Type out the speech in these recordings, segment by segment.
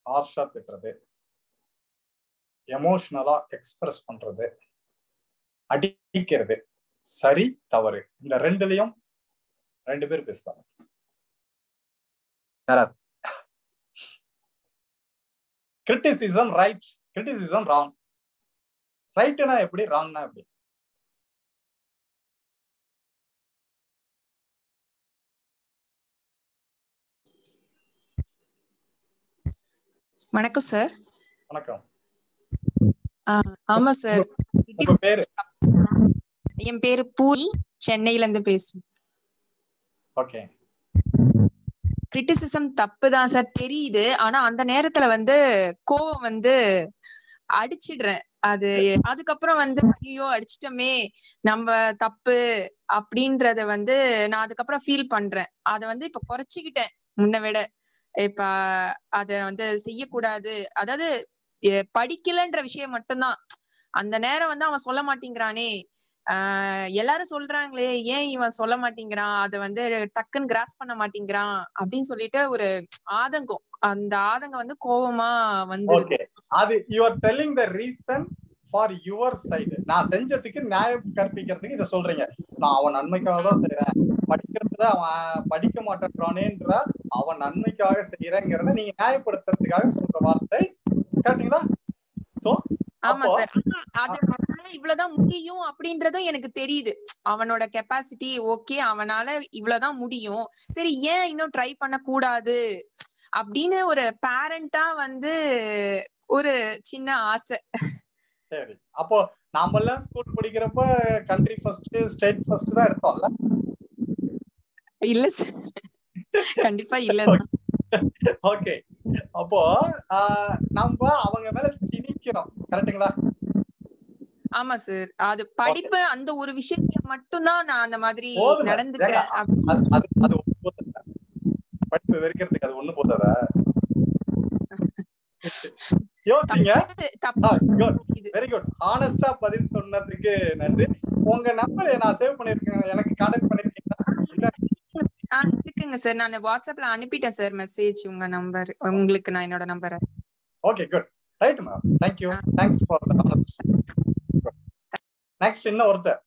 ஹார்ஷா திட்டுறது எமோஷனலா எக்ஸ்பிரஸ் பண்றது அடிக்கிறது சரி தவறு இந்த ரெண்டுலயும் ரெண்டு பேர் பேசுவாங்க யாராவது கிரிட்டிசிசம் ரைட் கிரிட்டிசிசம் ராங் ரைட்னா எப்படி ராங்னா எப்படி வணக்கம் சார் வணக்கம் ஆமா சார் உங்க பேரு என் பேரு பூரி சென்னையில இருந்து பேசுறேன் ஓகே கிரிட்டிசிசம் தப்பு தான் சார் தெரியுது ஆனா அந்த நேரத்துல வந்து கோவம் வந்து அடிச்சிடுறேன் அது அதுக்கப்புறம் வந்து ஐயோ அடிச்சிட்டோமே நம்ம தப்பு அப்படின்றத வந்து நான் அதுக்கப்புறம் ஃபீல் பண்றேன் அத வந்து இப்ப குறைச்சிக்கிட்டேன் முன்ன விட இப்ப அத வந்து செய்யக்கூடாது அதாவது எ- படிக்கலன்ற விஷயம் மட்டும்தான் அந்த நேரம் வந்து அவன் சொல்ல மாட்டேங்கிறானே ஆஹ் எல்லாரும் சொல்றாங்களே ஏன் இவன் சொல்ல மாட்டேங்கிறான் அத வந்து டக்குன்னு கிராஸ் பண்ண மாட்டேங்கிறான் அப்படின்னு சொல்லிட்டு ஒரு ஆதங்கம் அந்த ஆதங்கம் வந்து கோவமா வந்துருது ஓகே அது you are telling the reason for your side நான் செஞ்சதுக்கு நியாயம் கற்பிக்கிறதுக்கு இதை சொல்றீங்க நான் அவன் நன்மைக்காக தான் செய்யறேன் படிக்கிறதுல அவன் படிக்க மாட்டேன்றானேன்ற அவன் நன்மைக்காக செய்யறேங்கிறத நீங்க நியாயப்படுத்துறதுக்காக சொல்ற வார்த்தை கரெக்டுங்களா சோ ஆமா அப்போ- சார் அது அவனால இவ்வளவுதான் முடியும் அப்படின்றதும் எனக்கு தெரியுது அவனோட கெப்பாசிட்டி ஓகே அவனால இவ்வளவுதான் முடியும் சரி ஏன் இன்னும் ட்ரை பண்ண கூடாது அப்படின்னு ஒரு பேரண்டா வந்து ஒரு சின்ன ஆசை சரி அப்போ நாமெல்லாம் ஸ்கூல் படிக்கிறப்ப கண்ட்ரி ஃபர்ஸ்ட் ஸ்டேட் ஃபர்ஸ்ட் தான் எடுத்தோம்ல இல்ல சார் கண்டிப்பா இல்ல ஓகே அப்போ ஆஹ், நம்ம அவங்க மேல திணிக்கிறோம் கரெக்ட்டுங்களா ஆமா சார் அது படிப்பு அந்த ஒரு விஷயத்துல மட்டும்தான் நான் அந்த மாதிரி போதுமே. நடந்துக்கிறேன் ஏங்க, அப்படி- அது அது அது ஒண்ணு போதாதா? படிப்பு வெறுக்கிறதுக்கு அது ஒண்ணு போதாதா யோசிங்க தப்பு தப்பு வெரி குட் ஆனஸ்டா பதில் சொன்னதுக்கு நன்றி உங்க நம்பர் நான் சேவ் பண்ணிருக்கேன் எனக்கு கான்டாக்ட் பண்ணிருக்கீங்களா இல்ல ஆ, இருக்குங்க சார் நான் வாட்ஸ்அப்ல அனுப்பிட்டேன் சார் மெசேஜ் உங்க நம்பர் உங்களுக்கு நான் என்னோட நம்பரை okay good right ma'am thank you thanks for the honest next இன்னும் ஒருத்தர்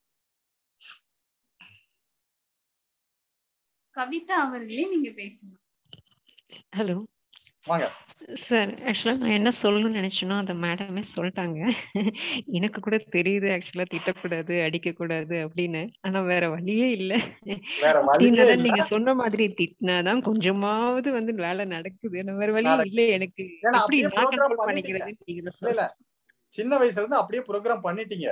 கவிதா அவர்களே நீங்க பேசணும் ஹலோ வாங்க சார் ஆக்சுவலாக நான் என்ன சொல்லணும்னு நினைச்சேனோ அந்த மேடமே சொல்லிட்டாங்க எனக்கு கூட தெரியுது ஆக்சுவலாக திட்டக்கூடாது அடிக்கக்கூடாது அப்படின்னு ஆனா வேற வழியே இல்லை வேற வழியே இல்ல நீங்க சொன்ன மாதிரி திட்டினாதான் கொஞ்சமாவது வந்து வேலை நடக்குது நான் வேற வழியே நடக்குது. இல்லை எனக்கு ஏன்னா எப்படி அப்படியே நான் ப்ரோக்ராம் கண்ட்ரோல் பண்ணிட்டீங்க பண்ணிக்கிறது நீங்க தான் இல்ல இல்ல சின்ன வயசுல இருந்து அப்படியே ப்ரோக்ராம் பண்ணிட்டீங்க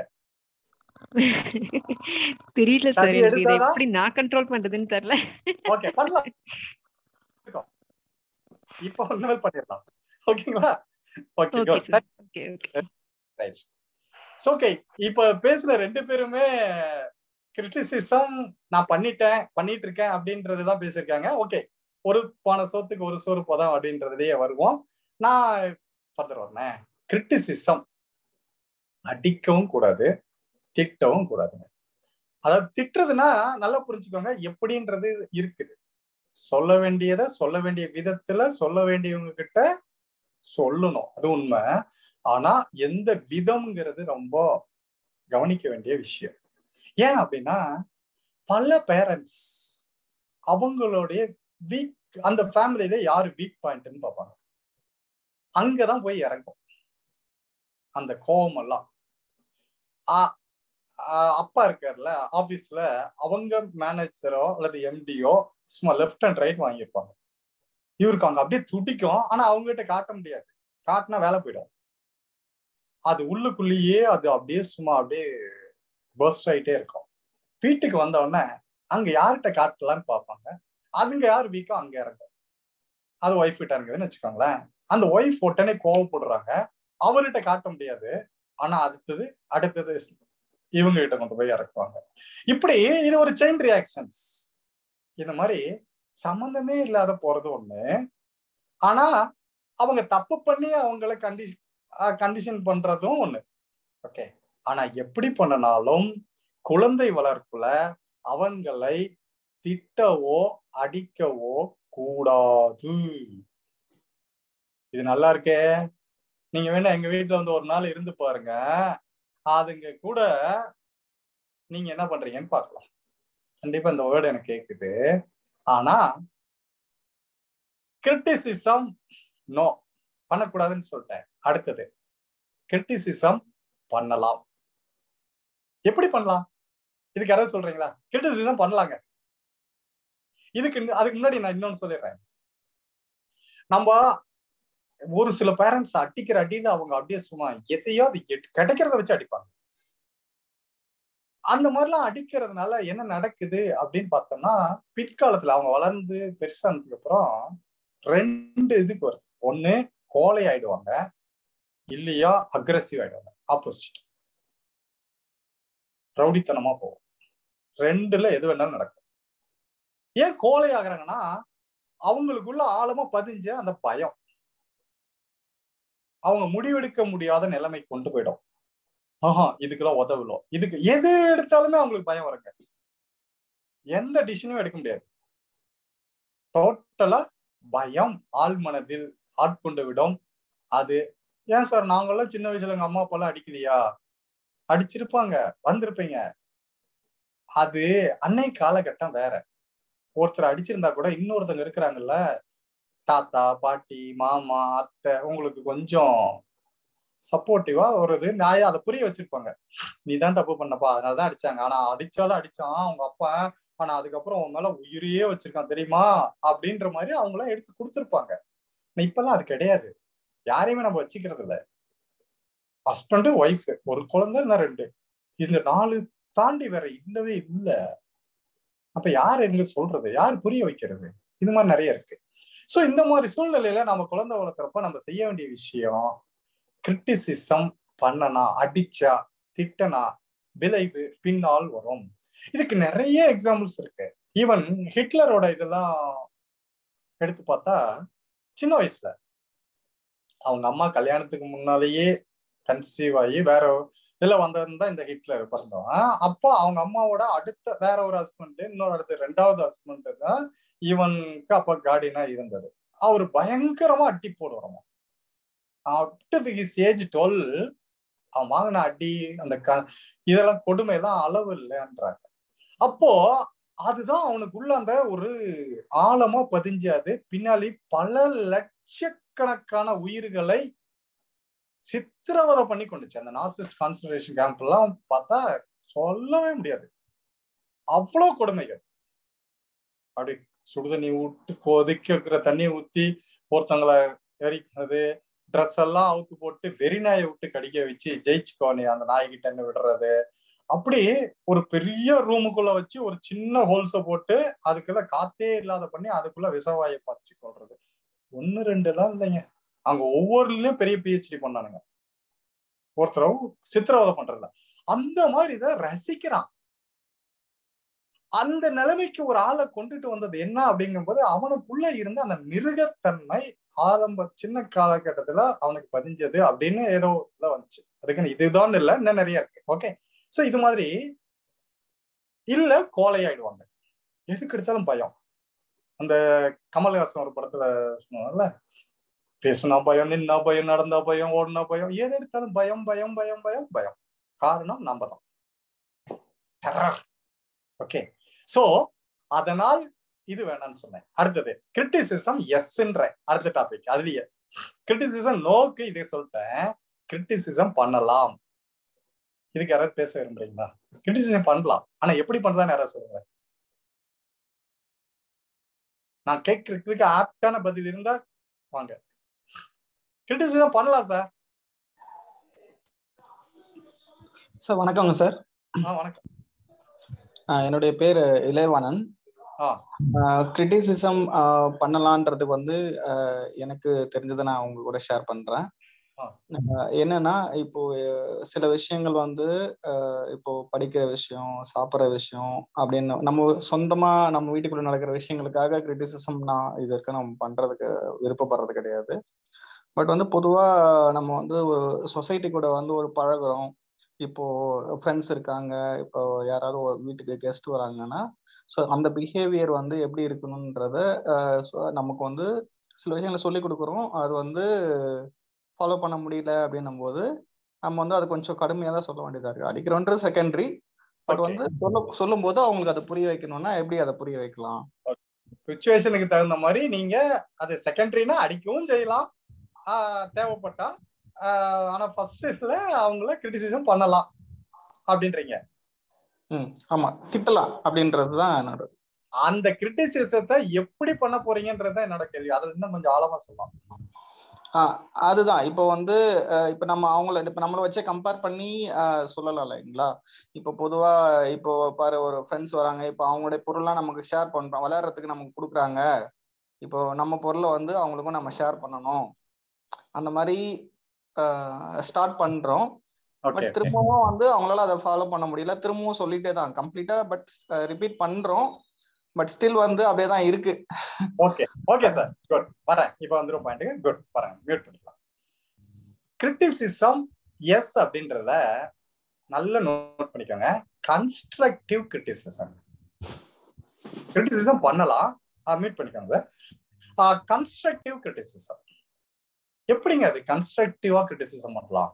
தெரியல சார் தண்ணி எனக்கு இதை எடுத்தாதான் எப்படி நான் கண்ட்ரோல் பண்றதுன்னு தெரியல ஓகே பண்ணலாம் இருக்கும். இப்போ ஒண்ணுமே பண்ணிடலாம் ஓகேங்களா okay okay good sir okay okay right okay இப்ப பேசுன ரெண்டு பேருமே கிரிட்டிசிசம் நான் பண்ணிட்டேன் பண்ணிட்டு இருக்கேன் அப்படின்றதுதான் பேசியிருக்காங்க ஓகே ஒரு பான சோத்துக்கு ஒரு சோறு போதும் அப்படின்றதுலயே வருவோம் நான் ஃபர்தர் வரேன் கிரிட்டிசிசம் அடிக்கவும் கூடாது திட்டவும் கூடாதுங்க அதாவது திட்டுறதுன்னா நல்லா புரிஞ்சுக்கோங்க எப்படின்றது இருக்குது சொல்ல வேண்டியதை சொல்ல வேண்டிய விதத்துல சொல்ல வேண்டியவங்க கிட்ட சொல்லணும் அது உண்மை ஆனா எந்த விதம்ங்கிறது ரொம்ப கவனிக்க வேண்டிய விஷயம் ஏன் அப்படின்னா பல பேரண்ட்ஸ் அவங்களுடைய வீக் அந்த ஃபேமிலியில யாரு வீக் பாயிண்ட்னு பார்ப்பாங்க அங்கதான் போய் இறங்கும் அந்த கோபம் எல்லாம் ஆ- ஆ- அப்பா இருக்கார்ல ஆபீஸ்ல அவங்க மேனேஜரோ அல்லது எம்டியோ சும்மா லெஃப்ட் அண்ட் ரைட் வாங்கியிருப்பாங்க இவருக்கு அங்க அப்படியே துடிக்கும் ஆனா அவங்க கிட்ட காட்ட முடியாது காட்டினா வேலை போயிடும் அது உள்ளுக்குள்ளேயே அது அப்படியே சும்மா அப்படியே பர்ஸ்ட் ஆயிட்டே இருக்கும் வீட்டுக்கு வந்த உடனே அங்க யார்கிட்ட காட்டலான்னு பார்ப்பாங்க அதுங்க யார் வீக்கோ அங்க இறங்கும் அது ஒய்ஃப் கிட்ட இருக்குதுன்னு வச்சுக்கோங்களேன் அந்த ஒய்ஃப் உடனே கோவப்படுறாங்க அவர்கிட்ட காட்ட முடியாது ஆனா அடுத்தது அடுத்தது இவங்க கிட்ட கொண்டு போய் இறக்குவாங்க இப்படி இது ஒரு செயின் ரியாக்ஷன்ஸ் இந்த மாதிரி சம்மந்தமே இல்லாத போறது ஒண்ணு ஆனா அவங்க தப்பு பண்ணி அவங்கள கண்டி கண்டிஷன் பண்றதும் ஒண்ணு ஓகே ஆனா எப்படி பண்ணனாலும் குழந்தை வளர்ப்புல அவங்களை திட்டவோ அடிக்கவோ கூடாது இது நல்லா இருக்கே நீங்க வேணா எங்க வீட்டுல வந்து ஒரு நாள் இருந்து பாருங்க அதுங்க கூட நீங்க என்ன பண்றீங்கன்னு பார்க்கலாம் கண்டிப்பா இந்த வேர்டு எனக்கு கேக்குது ஆனா கிரிட்டிசிசம் நோ பண்ணக்கூடாதுன்னு சொல்லிட்டேன் அடுத்தது கிரிட்டிசிசம் பண்ணலாம் எப்படி பண்ணலாம் இதுக்கு யாராவது சொல்றீங்களா கிரிட்டிசிசம் பண்ணலாங்க இதுக்கு அதுக்கு முன்னாடி நான் இன்னொன்னு சொல்லிடுறேன் நம்ம ஒரு சில பேரண்ட்ஸ் அடிக்கிற அடியில அவங்க அப்படியே சும்மா எதையோ அது கிடைக்கிறத வச்சு அடிப்பாங்க அந்த மாதிரிலாம் அடிக்கிறதுனால என்ன நடக்குது அப்படின்னு பார்த்தோம்னா பிற்காலத்துல அவங்க வளர்ந்து பெருசானதுக்கு அப்புறம் ரெண்டு இதுக்கு வருது ஒண்ணு கோலை ஆயிடுவாங்க இல்லையா அக்ரஸிவ் ஆயிடுவாங்க ஆப்போசிட் ரவுடித்தனமா போகும் ரெண்டுல எது வேணாலும் நடக்கும் ஏன் கோலை ஆகுறாங்கன்னா அவங்களுக்குள்ள ஆழமா பதிஞ்ச அந்த பயம் அவங்க முடிவெடுக்க முடியாத நிலைமை கொண்டு போயிடும் ஆஹா இதுக்கெல்லாம் உதவலும் இதுக்கு எது எடுத்தாலுமே அவங்களுக்கு பயம் வருங்க எந்த டிசிஷனும் எடுக்க முடியாது டோட்டலா பயம் ஆள் மனதில் ஆட்கொண்டு விடும் அது ஏன் சார் நாங்கெல்லாம் சின்ன வயசுல எங்க அம்மா அப்பா எல்லாம் அடிக்கலையா அடிச்சிருப்பாங்க வந்திருப்பீங்க அது அன்னை காலகட்டம் வேற ஒருத்தர் அடிச்சிருந்தா கூட இன்னொருத்தங்க இருக்கிறாங்கல்ல தாத்தா பாட்டி மாமா அத்தை உங்களுக்கு கொஞ்சம் சப்போர்ட்டிவா ஒரு இது நியாயம் அதை புரிய வச்சிருப்பாங்க நீ தான் தப்பு பண்ணப்பா அதனாலதான் அடிச்சாங்க ஆனா அடிச்சாலும் அடிச்சான் அவங்க அப்பா ஆனா அதுக்கப்புறம் உன் மேல உயிரையே வச்சிருக்கான் தெரியுமா அப்படின்ற மாதிரி அவங்க எல்லாம் எடுத்து கொடுத்துருப்பாங்க இப்பெல்லாம் அது கிடையாது யாரையுமே நம்ம வச்சுக்கிறது இல்ல ஹஸ்பண்டு ஒய்ஃப் ஒரு குழந்தை இல்ல ரெண்டு இந்த நாலு தாண்டி வேற இல்லவே இல்ல அப்ப யார் எங்க சொல்றது யார் புரிய வைக்கிறது இது மாதிரி நிறைய இருக்கு சோ இந்த மாதிரி சூழ்நிலையில நம்ம குழந்தை வளர்க்குறப்ப நம்ம செய்ய வேண்டிய விஷயம் கிரிட்டிசிசம் பண்ணனா அடிச்சா திட்டனா விளைவு பின்னால் வரும் இதுக்கு நிறைய எக்ஸாம்பிள்ஸ் இருக்கு ஈவன் ஹிட்லரோட இதெல்லாம் எடுத்து பார்த்தா சின்ன வயசுல அவங்க அம்மா கல்யாணத்துக்கு முன்னாலேயே கன்சீவ் ஆகி வேற இதுல வந்திருந்தா இந்த ஹிட்லர் பிறந்தோம் அப்போ அவங்க அம்மாவோட அடுத்த வேற ஒரு ஹஸ்பண்ட் இன்னொரு அடுத்த ரெண்டாவது ஹஸ்பண்ட் தான் இவனுக்கு அப்ப கார்டினா இருந்தது அவர் பயங்கரமா அட்டி போடுவாராம் அப்டு ஹிஸ் ஏஜ் டுவெல் அவன் வாங்கின அடி அந்த க இதெல்லாம் கொடுமை எல்லாம் அளவு இல்லைன்றாங்க அப்போ அதுதான் அவனுக்குள்ள அந்த ஒரு ஆழமா பதிஞ்சாது பின்னாடி பல லட்சக்கணக்கான உயிர்களை சித்திரவதை பண்ணி கொண்டுச்சு அந்த நாசிஸ்ட் கான்சன்ட்ரேஷன் கேம்ப் எல்லாம் பார்த்தா சொல்லவே முடியாது அவ்வளவு கொடுமைகள் அப்படி சுடுதண்ணி விட்டு கொதிக்க இருக்கிற தண்ணியை ஊத்தி ஒருத்தங்களை எரிக்கிறது ட்ரெஸ் எல்லாம் அவுத்து போட்டு வெறி நாயை விட்டு கடிக்க வச்சு ஜெயிச்சுக்கோ நீ அந்த நாய்கிட்ட விடுறது அப்படி ஒரு பெரிய ரூமுக்குள்ள வச்சு ஒரு சின்ன ஹோல்ஸ போட்டு அதுக்குள்ள காத்தே இல்லாத பண்ணி அதுக்குள்ள விஷவாயை பச்சு கொள்றது ஒன்னு ரெண்டு எல்லாம் இல்லைங்க அங்க ஒவ்வொருலயும் பெரிய பிஹெச்டி பண்ணானுங்க ஒருத்தரவு சித்திரவதை பண்றதுல அந்த மாதிரி இதை ரசிக்கிறான் அந்த நிலைமைக்கு ஒரு ஆளை கொண்டுட்டு வந்தது என்ன அப்படிங்கும்போது அவனுக்குள்ள இருந்த அந்த மிருகத்தன்மை ஆரம்ப சின்ன காலகட்டத்துல அவனுக்கு பதிஞ்சது அப்படின்னு ஏதோ இதுல வந்துச்சு அதுக்குன்னு இதுதான் இல்ல இன்னும் நிறைய இருக்கு ஓகே சோ இது மாதிரி இல்ல கோலையாயிடுவாங்க எதுக்கு எடுத்தாலும் பயம் அந்த கமல்ஹாசன் ஒரு படத்துல சொன்னாங்கல்ல பேசுனா பயம் நின்னா பயம் நடந்தா பயம் ஓடுனா பயம் எது எடுத்தாலும் பயம் பயம் பயம் பயம் பயம் காரணம் நம்ம தான் டெரர் ஓகே சோ அதனால் இது வேணாம்னு சொன்னேன் அடுத்தது கிரிட்டிசிசம் எஸ்ன்ற அடுத்த டாபிக் அதுலயே கிரிட்டிசிசம் நோக்கு இதே சொல்லிட்டேன் கிரிட்டிசிசம் பண்ணலாம் இதுக்கு யாராவது பேச விரும்புறீங்களா கிரிட்டிசிசம் பண்ணலாம் ஆனா எப்படி பண்ணலாம்னு யாராவது சொல்லுங்க நான் கேட்கறதுக்கு ஆப்டான பதில் இருந்தா வாங்க கிரிட்டிசிசம் பண்ணலாம் சார் சார் வணக்கங்க சார் ஆ வணக்கம் என்னுடைய பேர் இளையவாணன் ஆ கிரிட்டிசிசம் பண்ணலான்றதுக்கு வந்து எனக்கு தெரிஞ்சதை நான் உங்க கூட ஷேர் பண்றேன் என்னன்னா இப்போ சில விஷயங்கள் வந்து இப்போ படிக்கிற விஷயம் சாப்பிட்ற விஷயம் அப்படின்னு நம்ம சொந்தமா நம்ம வீட்டுக்குள்ள நடக்கிற விஷயங்களுக்காக கிரிட்டிசிசம் நான் இது வரைக்கும் நம்ம பண்றதுக்கு விருப்பப்படுறது கிடையாது பட் வந்து பொதுவா நம்ம வந்து ஒரு சொசைட்டி கூட வந்து ஒரு பழகுறோம் இப்போ ஃப்ரெண்ட்ஸ் இருக்காங்க இப்போ யாராவது ஒரு வீட்டுக்கு கெஸ்ட் வராங்கன்னா ஸோ அந்த பிஹேவியர் வந்து எப்படி இருக்கணுன்றத நமக்கு வந்து சில விஷயங்களை சொல்லி கொடுக்குறோம் அது வந்து ஃபாலோ பண்ண முடியல அப்படின்னும் போது நம்ம வந்து அது கொஞ்சம் கடுமையாக தான் சொல்ல வேண்டியதா இருக்கு அடிக்கிறோன்றது செகண்டரி பட் Okay. வந்து சொல்ல சொல்லும் போது அவங்களுக்கு அதை புரிய வைக்கணும்னா எப்படி அதை புரிய வைக்கலாம் சுச்சுவேஷனுக்கு தகுந்த மாதிரி நீங்க அது செகண்டரினா அடிக்கவும் செய்யலாம் ஆஹ் தேவைப்பட்டா ஆஹ் ஆனா ஃபர்ஸ்ட் இதுல அவங்கள கிரிட்டிசிசம் பண்ணலாம் அப்படின்றீங்க ம் ஆமா திட்டலாம் அப்படின்றது தான் என்னோட அந்த கிரிட்டிசிசத்தை எப்படி பண்ண போறீங்கன்றதுதான் என்னோட கேள்வி அதுல இன்னும் கொஞ்சம் ஆழமா சொல்லலாம் ஆஹ் அதுதான் இப்போ வந்து அஹ் இப்போ நம்ம அவங்கள இப்போ நம்மளை வச்சே கம்பேர் பண்ணி ஆஹ் சொல்லலாம் இல்லைங்களா இப்போ பொதுவா இப்போ பாரு ஒரு ஃப்ரெண்ட்ஸ் வராங்க இப்போ அவங்களுடைய பொருள்லாம் நமக்கு ஷேர் பண்றோம் விளையாடுறதுக்கு நமக்கு கொடுக்குறாங்க இப்போ நம்ம பொருளை வந்து அவங்களுக்கும் நம்ம ஷேர் பண்ணணும் அந்த மாதிரி ஸ்டார்ட் பண்றோம் ஓகே பட் திரும்பவும் வந்து அவங்களால அதை ஃபாலோ பண்ண முடியல திரும்பவும் சொல்லிட்டே தான் கம்ப்ளீட்டா பட் ரிப்பீட் பண்றோம் பட் ஸ்டில் வந்து அப்படியே தான் இருக்கு ஓகே ஓகே சார் குட் வரேன் இப்போ வந்துரும் பாயிண்ட் குட் வரேன் மியூட் பண்ணிக்கலாம் கிரிட்டிசிசம் எஸ் அப்படின்றத நல்ல நோட் பண்ணிக்கோங்க கன்ஸ்ட்ரக்டிவ் கிரிட்டிசிசம் கிரிட்டிசிசம் பண்ணலாம் மியூட் பண்ணிக்கோங்க சார் கன்ஸ்ட்ரக்டிவ் கிரிட்டிசிசம் எப்படிங்க அது கன்ஸ்ட்ரக்டிவா கிரிட்டிசிசம் பண்ணலாம்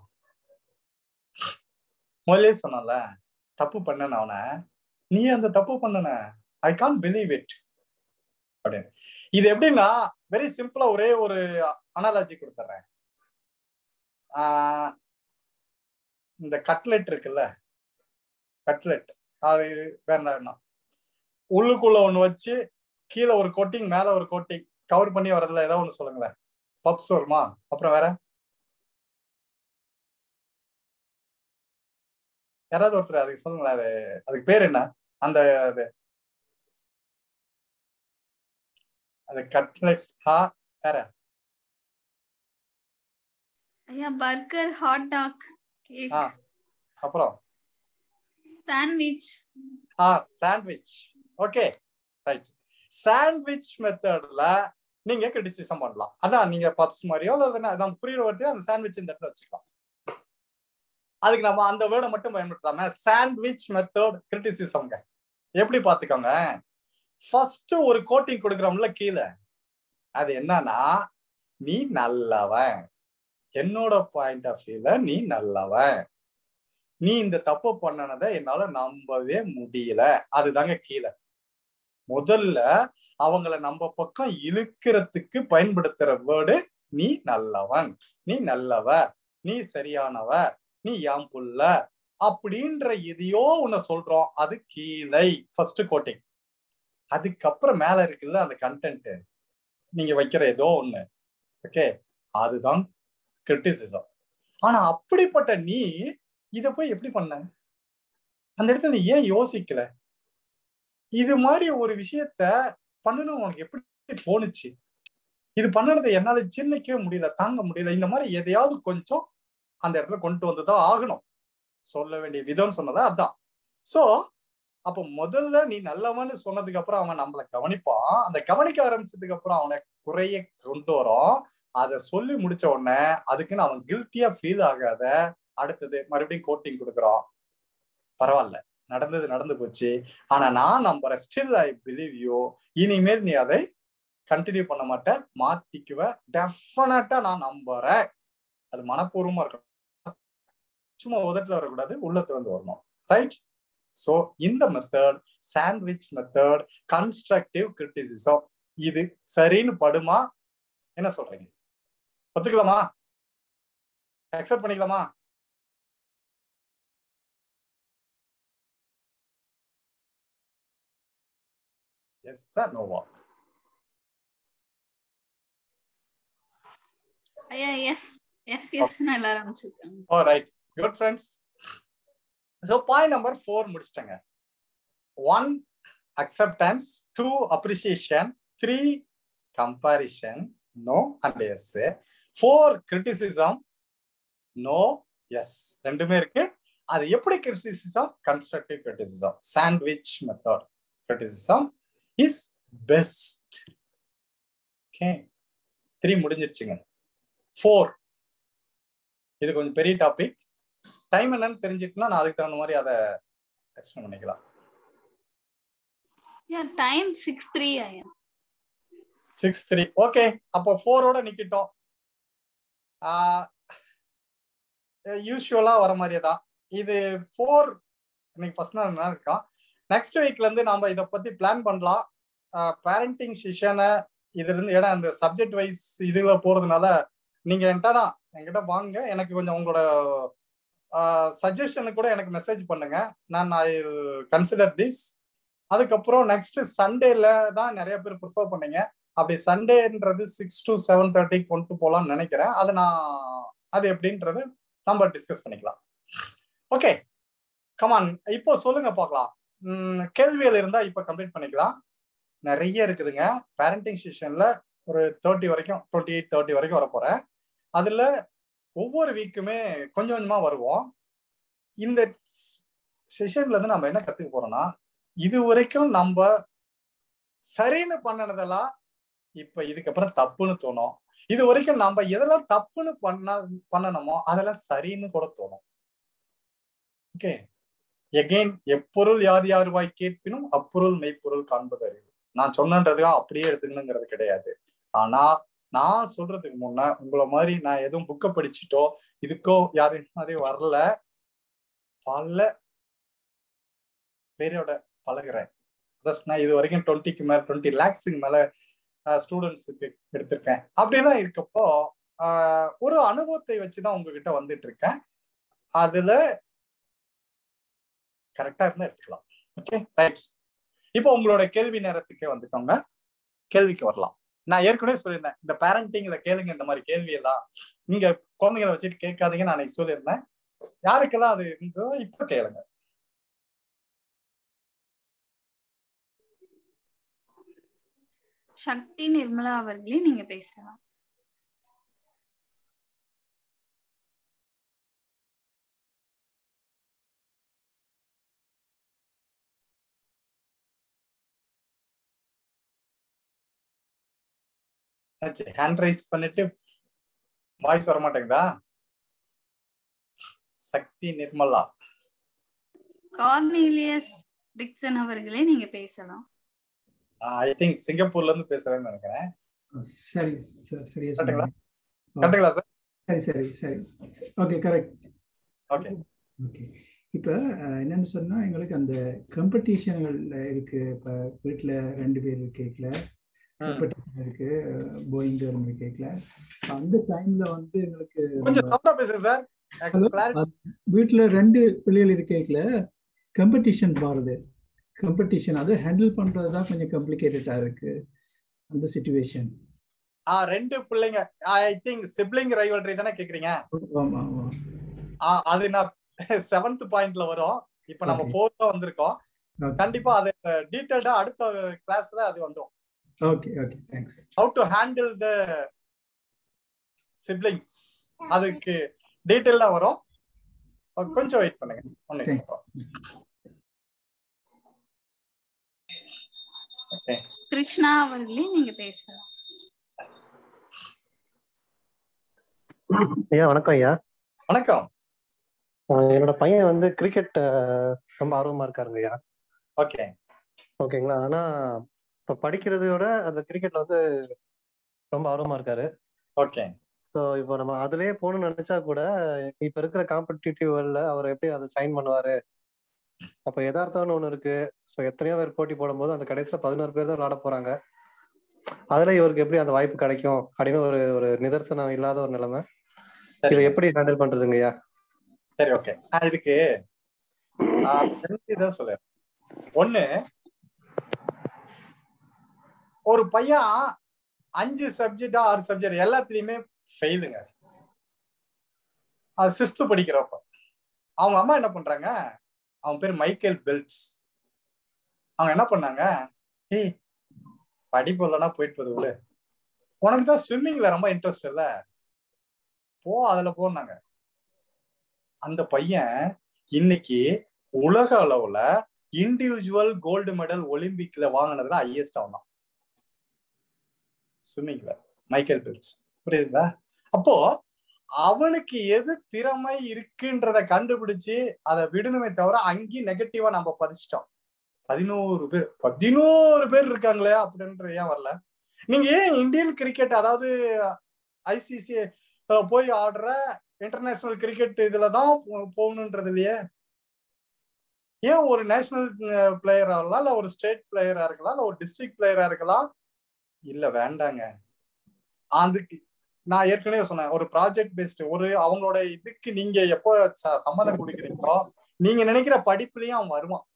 முதலே சொன்னல தப்பு பண்ணன அவனை நீ அந்த தப்பு பண்ணன ஐ கான் பிலீவ் இட் அப்படின்னு இது எப்படின்னா வெரி சிம்பிளா ஒரே ஒரு அனாலஜி கொடுத்துட்றேன் ஆஹ் இந்த கட்லெட் இருக்குல்ல கட்லெட் அது வேண்டாம் உள்ளுக்குள்ள ஒண்ணு வச்சு கீழே ஒரு கோட்டிங் மேல ஒரு கோட்டிங் கவர் பண்ணி வரதுல ஏதோ ஒண்ணு சொல்லுங்களேன் பப்ஸ் வருமா அப்புறம் வேற யாராவது ஒருத்தர் அதுக்கு சொல்லுங்களேன் அது அதுக்கு பேர் என்ன அந்த அது அது கட்லெட் ஹா வேற ஐயா பர்கர் ஹாட் டாக் கேக் ஆ அப்புறம் சாண்ட்விச் ஆ சாண்ட்விச் ஓகே ரைட் சாண்ட்விச் மெத்தட்ல நீங்க கிரிட்டிசிசம் பண்ணலாம் அதான் நீங்க பப்ஸ் மாதிரியோ இல்லை அதான் புரியுற வார்த்தையோ அந்த சாண்ட்விச் இந்த இடத்துல வச்சுக்கலாம் அதுக்கு நம்ம அந்த வேர்டை மட்டும் பயன்படுத்தாம சாண்ட்விச் மெத்தட் கிரிட்டிசிசம்ங்க எப்படி பாத்துக்கோங்க ஃபர்ஸ்ட் ஒரு கோட்டிங் கொடுக்குறோம்ல கீழே அது என்னன்னா நீ நல்லவன் என்னோட பாயிண்ட் ஆஃப் வியூல நீ நல்லவன் நீ இந்த தப்பு பண்ணனதை என்னால நம்பவே முடியல அதுதாங்க கீழே முதல்ல அவங்கள நம்ம பக்கம் இழுக்கிறதுக்கு பயன்படுத்துற வேர்டு நீ நல்லவன் நீ நல்லவ நீ சரியானவ நீ யாம் புள்ள அப்படின்ற எதையோ உன்னை சொல்றோம் அது கீழே ஃபர்ஸ்ட் கோட்டிங் அதுக்கப்புறம் மேல இருக்குல்ல அந்த கண்டென்ட் நீங்க வைக்கிற ஏதோ ஒண்ணு ஓகே அதுதான் கிரிட்டிசிசம் ஆனா அப்படிப்பட்ட நீ இத போய் எப்படி பண்ண அந்த இடத்துல நீ ஏன் யோசிக்கல இது மாதிரி ஒரு விஷயத்த பண்ணணும் உனக்கு எப்படி தோணுச்சு இது பண்ணனதை என்னால ஜீர்ணிக்கவே முடியல தாங்க முடியல இந்த மாதிரி எதையாவது கொஞ்சம் அந்த இடத்துல கொண்டு வந்துதான் ஆகணும் சொல்ல வேண்டிய விதம்னு சொன்னதா அதான் சோ அப்ப முதல்ல நீ நல்லவன்னு சொன்னதுக்கு அப்புறம் அவன் நம்மளை கவனிப்பான் அந்த கவனிக்க ஆரம்பிச்சதுக்கு அப்புறம் அவனை குறைய கொண்டு வரோம் அதை சொல்லி முடிச்ச உடனே அதுக்குன்னு அவன் கில்ட்டியா ஃபீல் ஆகாத அடுத்தது மறுபடியும் கோட்டிங் கொடுக்குறோம் பரவாயில்ல நடந்தது நடந்து போச்சு ஆனா நான் நம்புறேன் ஸ்டில் ஐ பிலீவ் யூ இனிமேல் நீ அதை கண்டினியூ பண்ண மாட்டேன் மாத்திக்குவ டெஃபினட்டா நான் நம்புறேன் அது மனப்பூர்வமா இருக்கணும் சும்மா உதட்டுல வரக்கூடாது உள்ளத்துல இருந்து வரணும் ரைட் சோ இந்த method sandwich method constructive criticism இது சரின்னு படுமா என்ன சொல்றீங்க ஒத்துக்கலாமா அக்செப்ட் பண்ணிக்கலாமா எஸ் சார் நோவா ஐயா எஸ் எஸ் எஸ்னு எல்லாரும் அமைச்சிருக்காங்க oh right good friends so point number four முடிச்சிட்டங்க one acceptance two appreciation three comparison no and yes four criticism no yes ரெண்டுமே இருக்கு அது எப்படி criticism constructive criticism sandwich method criticism is best okay three முடிஞ்சிருச்சுங்க four இது கொஞ்சம் பெரிய topic time என்னன்னு தெரிஞ்சிட்டுனா நான் அதுக்கு தகுந்த மாதிரி அதை எக்ஸ்பிளைன் பண்ணிக்கலாம் ஐயா டைம் சிக்ஸ் த்ரீ ஐயா சிக்ஸ் த்ரீ ஓகே அப்போ ஃபோரோட நிக்கிட்டோம் யூஸ்வலா வர மாதிரியே தான் இது ஃபோர் இன்னைக்கு ஃபர்ஸ்ட் நாள் என்ன இருக்கோம் நெக்ஸ்ட் வீக்ல இருந்து நாம இதை பத்தி பிளான் பண்ணலாம் பேரண்டிங் செஷனை இது இருந்து ஏன்னா அந்த சப்ஜெக்ட் வைஸ் இதுல போறதுனால நீங்க என்கிட்ட தான் என்கிட்ட வாங்க எனக்கு கொஞ்சம் உங்களோட சஜஷனு கூட எனக்கு மெசேஜ் பண்ணுங்க நான் ஐ கன்சிடர் திஸ் அதுக்கப்புறம் நெக்ஸ்ட் சண்டேல தான் நிறைய பேர் ப்ரிஃபர் பண்ணீங்க அப்படி சண்டேன்றது சிக்ஸ் டு செவன் தேர்ட்டி கொண்டு போகலாம்னு நினைக்கிறேன் அது நான் அது எப்படின்றது நம்ம டிஸ்கஸ் பண்ணிக்கலாம் ஓகே கமான் இப்போ சொல்லுங்க பார்க்கலாம் கேள்விகள் இருந்தா இப்போ கம்ப்ளீட் பண்ணிக்கலாம் நிறைய இருக்குதுங்க பேரண்டிங் செஷன்ல ஒரு தேர்ட்டி வரைக்கும் டுவெண்ட்டி எயிட் தேர்ட்டி வரைக்கும் வர போறேன் அதுல ஒவ்வொரு வீக்குமே கொஞ்சம் கொஞ்சமா வருவோம் இந்த செஷன்ல இருந்து நம்ம என்ன கத்துக்க போறோம்னா இது வரைக்கும் நம்ம சரின்னு பண்ணனதெல்லாம் இப்ப இதுக்கப்புறம் தப்புன்னு தோணும் இது வரைக்கும் நம்ம எதெல்லாம் தப்புன்னு பண்ண பண்ணணுமோ அதெல்லாம் சரின்னு கூட தோணும் ஓகே எகெயின் எப்பொருள் யார் யார் வாய் கேட்பினும் அப்பொருள் மெய்ப்பொருள் காண்பது அறிவு நான் சொன்னதுக்காக அப்படியே எடுத்துக்கணுங்கிறது கிடையாது ஆனா நான் சொல்றதுக்கு முன்ன உங்களை மாதிரி நான் எதுவும் புக்கை படிச்சுட்டோ இதுக்கோ யாரும் மாதிரி வரல பல பேரோட பழகுறேன் அதான் சொன்னா இது வரைக்கும் டுவெண்ட்டிக்கு மேல டுவெண்ட்டி லேக்ஸுக்கு மேல ஸ்டூடெண்ட்ஸுக்கு எடுத்திருக்கேன் அப்படிதான் இருக்கப்போ ஒரு அனுபவத்தை வச்சுதான் உங்ககிட்ட வந்துட்டு இருக்கேன் அதுல கரெக்டா இருந்தா எடுத்துக்கலாம் ஓகே ரைட்ஸ் இப்போ உங்களோட கேள்வி நேரத்துக்கே வந்துக்கோங்க கேள்விக்கு வரலாம் நான் ஏற்கனவே சொல்லியிருந்தேன் இந்த பேரண்டிங்ல கேளுங்க இந்த மாதிரி கேள்வி எல்லாம் நீங்க குழந்தைங்களை வச்சுட்டு கேட்காதீங்க நான் அன்னைக்கு சொல்லியிருந்தேன் யாருக்கெல்லாம் அது இருந்ததோ இப்ப கேளுங்க சக்தி நிர்மலா அவர்களே நீங்க பேசலாம் ஹேண்ட் ரைஸ் பண்ணிட்டு வாய்ஸ் வர மாட்டேங்குதா சக்தி நிர்மலா கார்னேலியஸ் டிக்சன் அவர்களே நீங்க பேசலாம் ஐ திங்க் சிங்கப்பூர்ல இருந்து பேசுறேன்னு நினைக்கிறேன் சரி சரி சரியா கரெக்டுங்களா சொன்னீங்க கரெக்டுங்களா சார் சரி சரி சரி ஓகே கரெக்ட் ஓகே ஓகே இப்போ என்னன்னு சொன்னா எங்களுக்கு அந்த காம்படிஷன்கள் இருக்கு இப்போ வீட்டில் ரெண்டு பேர் இருக்கேக்கல காம்படிஷன் இருக்கு போயிங் ரெண்டு இருக்கேக்கல அந்த டைம்ல வந்து எங்களுக்கு கொஞ்சம் சவுண்டா பேசுங்க சார் வீட்டில் ரெண்டு பிள்ளைகள் இருக்கேக்கல காம்படிஷன் பாருது காம்படிஷன் அதை ஹேண்டில் பண்றது தான் கொஞ்சம் காம்ப்ளிகேட்டடா இருக்கு அந்த சுச்சுவேஷன் ஆ ரெண்டு பிள்ளைங்க ஐ திங்க் சிப்ளிங் ரைவல்ரி தானே கேக்குறீங்க ஆமா ஆமா அது நான் செவன்த் பாயிண்ட்ல வரும் இப்ப நம்ம ஃபோர்த்தா வந்திருக்கோம் கண்டிப்பா அது டீடைல்டா அடுத்த கிளாஸ்ல அது வந்துரும் okay okay thanks how to handle the siblings அதுக்கு டீடைல்டா வரும் கொஞ்சம் வெயிட் பண்ணுங்க ஒன்னு கிருஷ்ணா அவர்களே நீங்க பேசலாம் ஐயா வணக்கம் ஐயா வணக்கம் என்னோட பையன் வந்து கிரிக்கெட் ரொம்ப ஆர்வமா இருக்காருங்க ஐயா ஓகே ஓகேங்களா ஆனா இப்ப படிக்கிறதோட அந்த கிரிக்கெட்ல வந்து ரொம்ப ஆர்வமா இருக்காரு ஓகே ஸோ இப்போ நம்ம அதுலயே போகணும்னு நினைச்சா கூட இப்ப இருக்கிற காம்படிட்டிவ் வேர்ல்ட்ல அவர் எப்படி அதை சைன் பண்ணுவாரு அப்ப யதார்த்தம்னு ஒண்ணு இருக்கு ஸோ எத்தனையோ பேர் போட்டி போடும்போது அந்த கடைசியில பதினோரு பேர் தான் விளாட போறாங்க அதுல இவருக்கு எப்படி அந்த வாய்ப்பு கிடைக்கும் அப்படின்னு ஒரு ஒரு நிதர்சனம் இல்லாத ஒரு நிலைமை இதை எப்படி ஹேண்டில் பண்றதுங்க ஐயா சரி ஓகே இதுக்கு ரெண்டு இதான் சொல்ல ஒண்ணு ஒரு பையன் அஞ்சு சப்ஜெக்டா ஆறு சப்ஜெக்ட் எல்லாத்துலயுமே ஃபெயிலுங்க அது சிஸ்து படிக்கிறப்ப அவங்க அம்மா என்ன பண்றாங்க அவன் பேர் மைக்கேல் பெல்ட்ஸ் அவங்க என்ன பண்ணாங்க ஏய் படிப்பு இல்லைன்னா போயிட்டு போகுது விடு உனக்கு தான் ஸ்விம்மிங்ல ரொம்ப இன்ட்ரெஸ்ட் இல்ல போ அதுல போனாங்க அந்த பையன் இன்னைக்கு உலக அளவுல இண்டிவிஜுவல் கோல்டு மெடல் ஒலிம்பிக்ல வாங்கினதுல ஹையஸ்ட் அவன் தான் ஸ்விம்மிங்ல மைக்கேல் பெல்ட்ஸ் புரியுதுங்களா அப்போ அவனுக்கு எது திறமை இருக்குன்றத கண்டுபிடிச்சு அதை விடணுமே தவிர அங்கேயும் நெகட்டிவா நம்ம பதிச்சிட்டோம் பதினோரு பேர் பதினோரு பேர் இருக்காங்களே அப்படின்ற ஏன் வரல நீங்க ஏன் இந்தியன் கிரிக்கெட் அதாவது ஐசிசி போய் ஆடுற இன்டர்நேஷனல் கிரிக்கெட் இதுலதான் போ- போகணுன்றது இல்லையே ஏன் ஒரு நேஷனல் பிளேயரா இருக்கலாம் இல்ல ஒரு ஸ்டேட் பிளேயரா இருக்கலாம் இல்ல ஒரு டிஸ்ட்ரிக்ட் பிளேயரா இருக்கலாம் இல்ல வேண்டாங்க அதுக்கு நான் ஏற்கனவே சொன்னேன் ஒரு ப்ராஜெக்ட் பேஸ்ட் ஒரு அவங்களோட இதுக்கு நீங்க எப்போ ச- சம்மதம் கொடுக்குறீங்களோ நீங்க நினைக்கிற படிப்புலயும் அவன் வருவான்